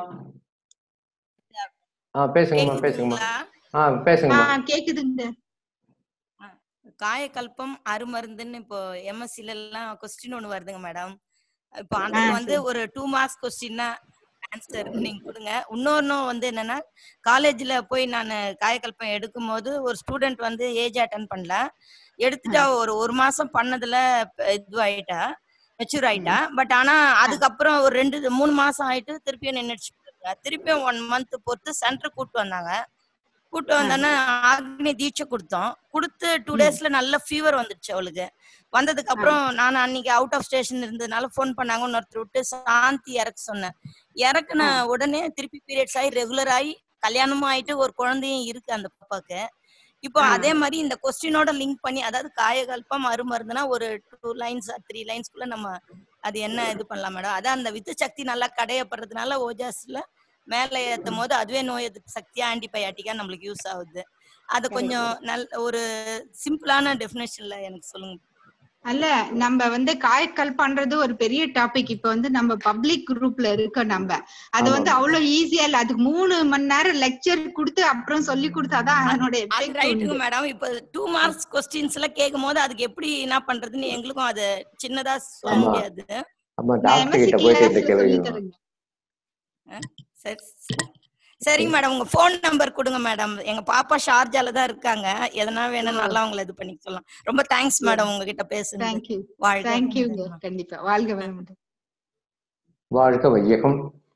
ஆ பேசுங்கம்மா பேசுங்கம்மா ஆ பேசுங்கம்மா ஆ கேக்குதுங்க காயக்கல்பம் அருமருந்துன்னு இப்போ எம்எஸ்சில எல்லாம் கொஸ்டின் ஒண்ணு வருதுங்க மேடம் இப்போ அதுக்கு வந்து சரி. ஒரு டூ மார்க்ஸ் கொஸ்டின்னா ஆன்சர் நீங்க கொடுங்க இன்னொன்னு வந்து என்னன்னா காலேஜ்ல போய் நான் காயக்கல்பம் எடுக்கும் போது ஒரு ஸ்டூடெண்ட் வந்து ஏஜ் அட்டன் பண்ணல எடுத்துட்டு அவ ஒரு ஒரு மாசம் பண்ணதுல இது ஆயிட்டா மெச்சூர் ஆயிட்டா பட் ஆனா அதுக்கப்புறம் ஒரு ரெண்டு மூணு மாசம் ஆயிட்டு திருப்பியும் நின்னுடுச்சு திருப்பியும் ஒன் மந்த் பொறுத்து சென்டர் கூட்டு வந்தாங்க கூட்டு வந்தோன்னே ஆக்னி தீட்சை கொடுத்தோம் கொடுத்து டூ டேஸ்ல நல்ல ஃபீவர் வந்துடுச்சு அவளுக்கு வந்ததுக்கு அப்புறம் நான் அன்னைக்கு அவுட் ஆஃப் ஸ்டேஷன் இருந்ததுனால ஃபோன் பண்ணாங்க இன்னொருத்தர் விட்டு சாந்தி இறக்க சொன்னேன் இறக்குன உடனே திருப்பி பீரியட்ஸ் ஆகி ரெகுலர் ஆகி கல்யாணமும் ஆயிட்டு ஒரு குழந்தையும் இருக்கு அந்த பாப்பாக்கு இப்போ அதே மாதிரி இந்த கொஸ்டினோட லிங்க் பண்ணி அதாவது காயகல்பம் அருமருந்துனா ஒரு டூ லைன்ஸ் த்ரீ லைன்ஸ்க்குள்ள நம்ம அது என்ன இது பண்ணலாம் மேடம் அதான் அந்த வித்து சக்தி நல்லா கடையப்படுறதுனால ஓஜாஸ்ல மேலே ஏத்தும் போது அதுவே நோய் எதிர்ப்பு சக்தியா ஆன்டிபயாட்டிக்கா நம்மளுக்கு யூஸ் ஆகுது அது கொஞ்சம் நல் ஒரு சிம்பிளான டெஃபினேஷன்ல எனக்கு சொல்லுங்க அல்ல நம்ம வந்து காயக்கல் பண்றது ஒரு பெரிய டாபிக் இப்ப வந்து நம்ம பப்ளிக் குரூப்ல இருக்கோம் நம்ம அது ஆமா. வந்து அவ்வளவு ஈஸியா இல்ல அதுக்கு மூணு மணி நேரம் லெக்சர் கொடுத்து அப்புறம் சொல்லி கொடுத்தாதான் அதனோட அது effect ரைட்டுங்க உண்டு. மேடம் இப்ப டூ மார்க்ஸ் கொஸ்டின்ஸ் எல்லாம் கேட்கும் போது அதுக்கு எப்படி என்ன பண்றதுன்னு எங்களுக்கும் அது சின்னதா சொல்ல ஆமா. முடியாது ஆமா நான் டாக்டர் கிட்ட MSc போயிட்டு இந்த கிளாஸ்ல கேள்வி சொல்லி தரேங்க அஹ் சரி சரி. சரிங்க மேடம் உங்க ஃபோன் நம்பர் கொடுங்க மேடம் எங்க பாப்பா ஷார்ஜால தான் இருக்காங்க எதனா வேணும்னாலும் அவங்கள இது பண்ணி சொல்லலாம் ரொம்ப தேங்க்ஸ் மேடம் உங்ககிட்ட பேசுனது தேங்க்யூ வாழ்க தேங்க்யூங்க கண்டிப்பா வாழ்க வளமுடன் வாழ்க வையகம்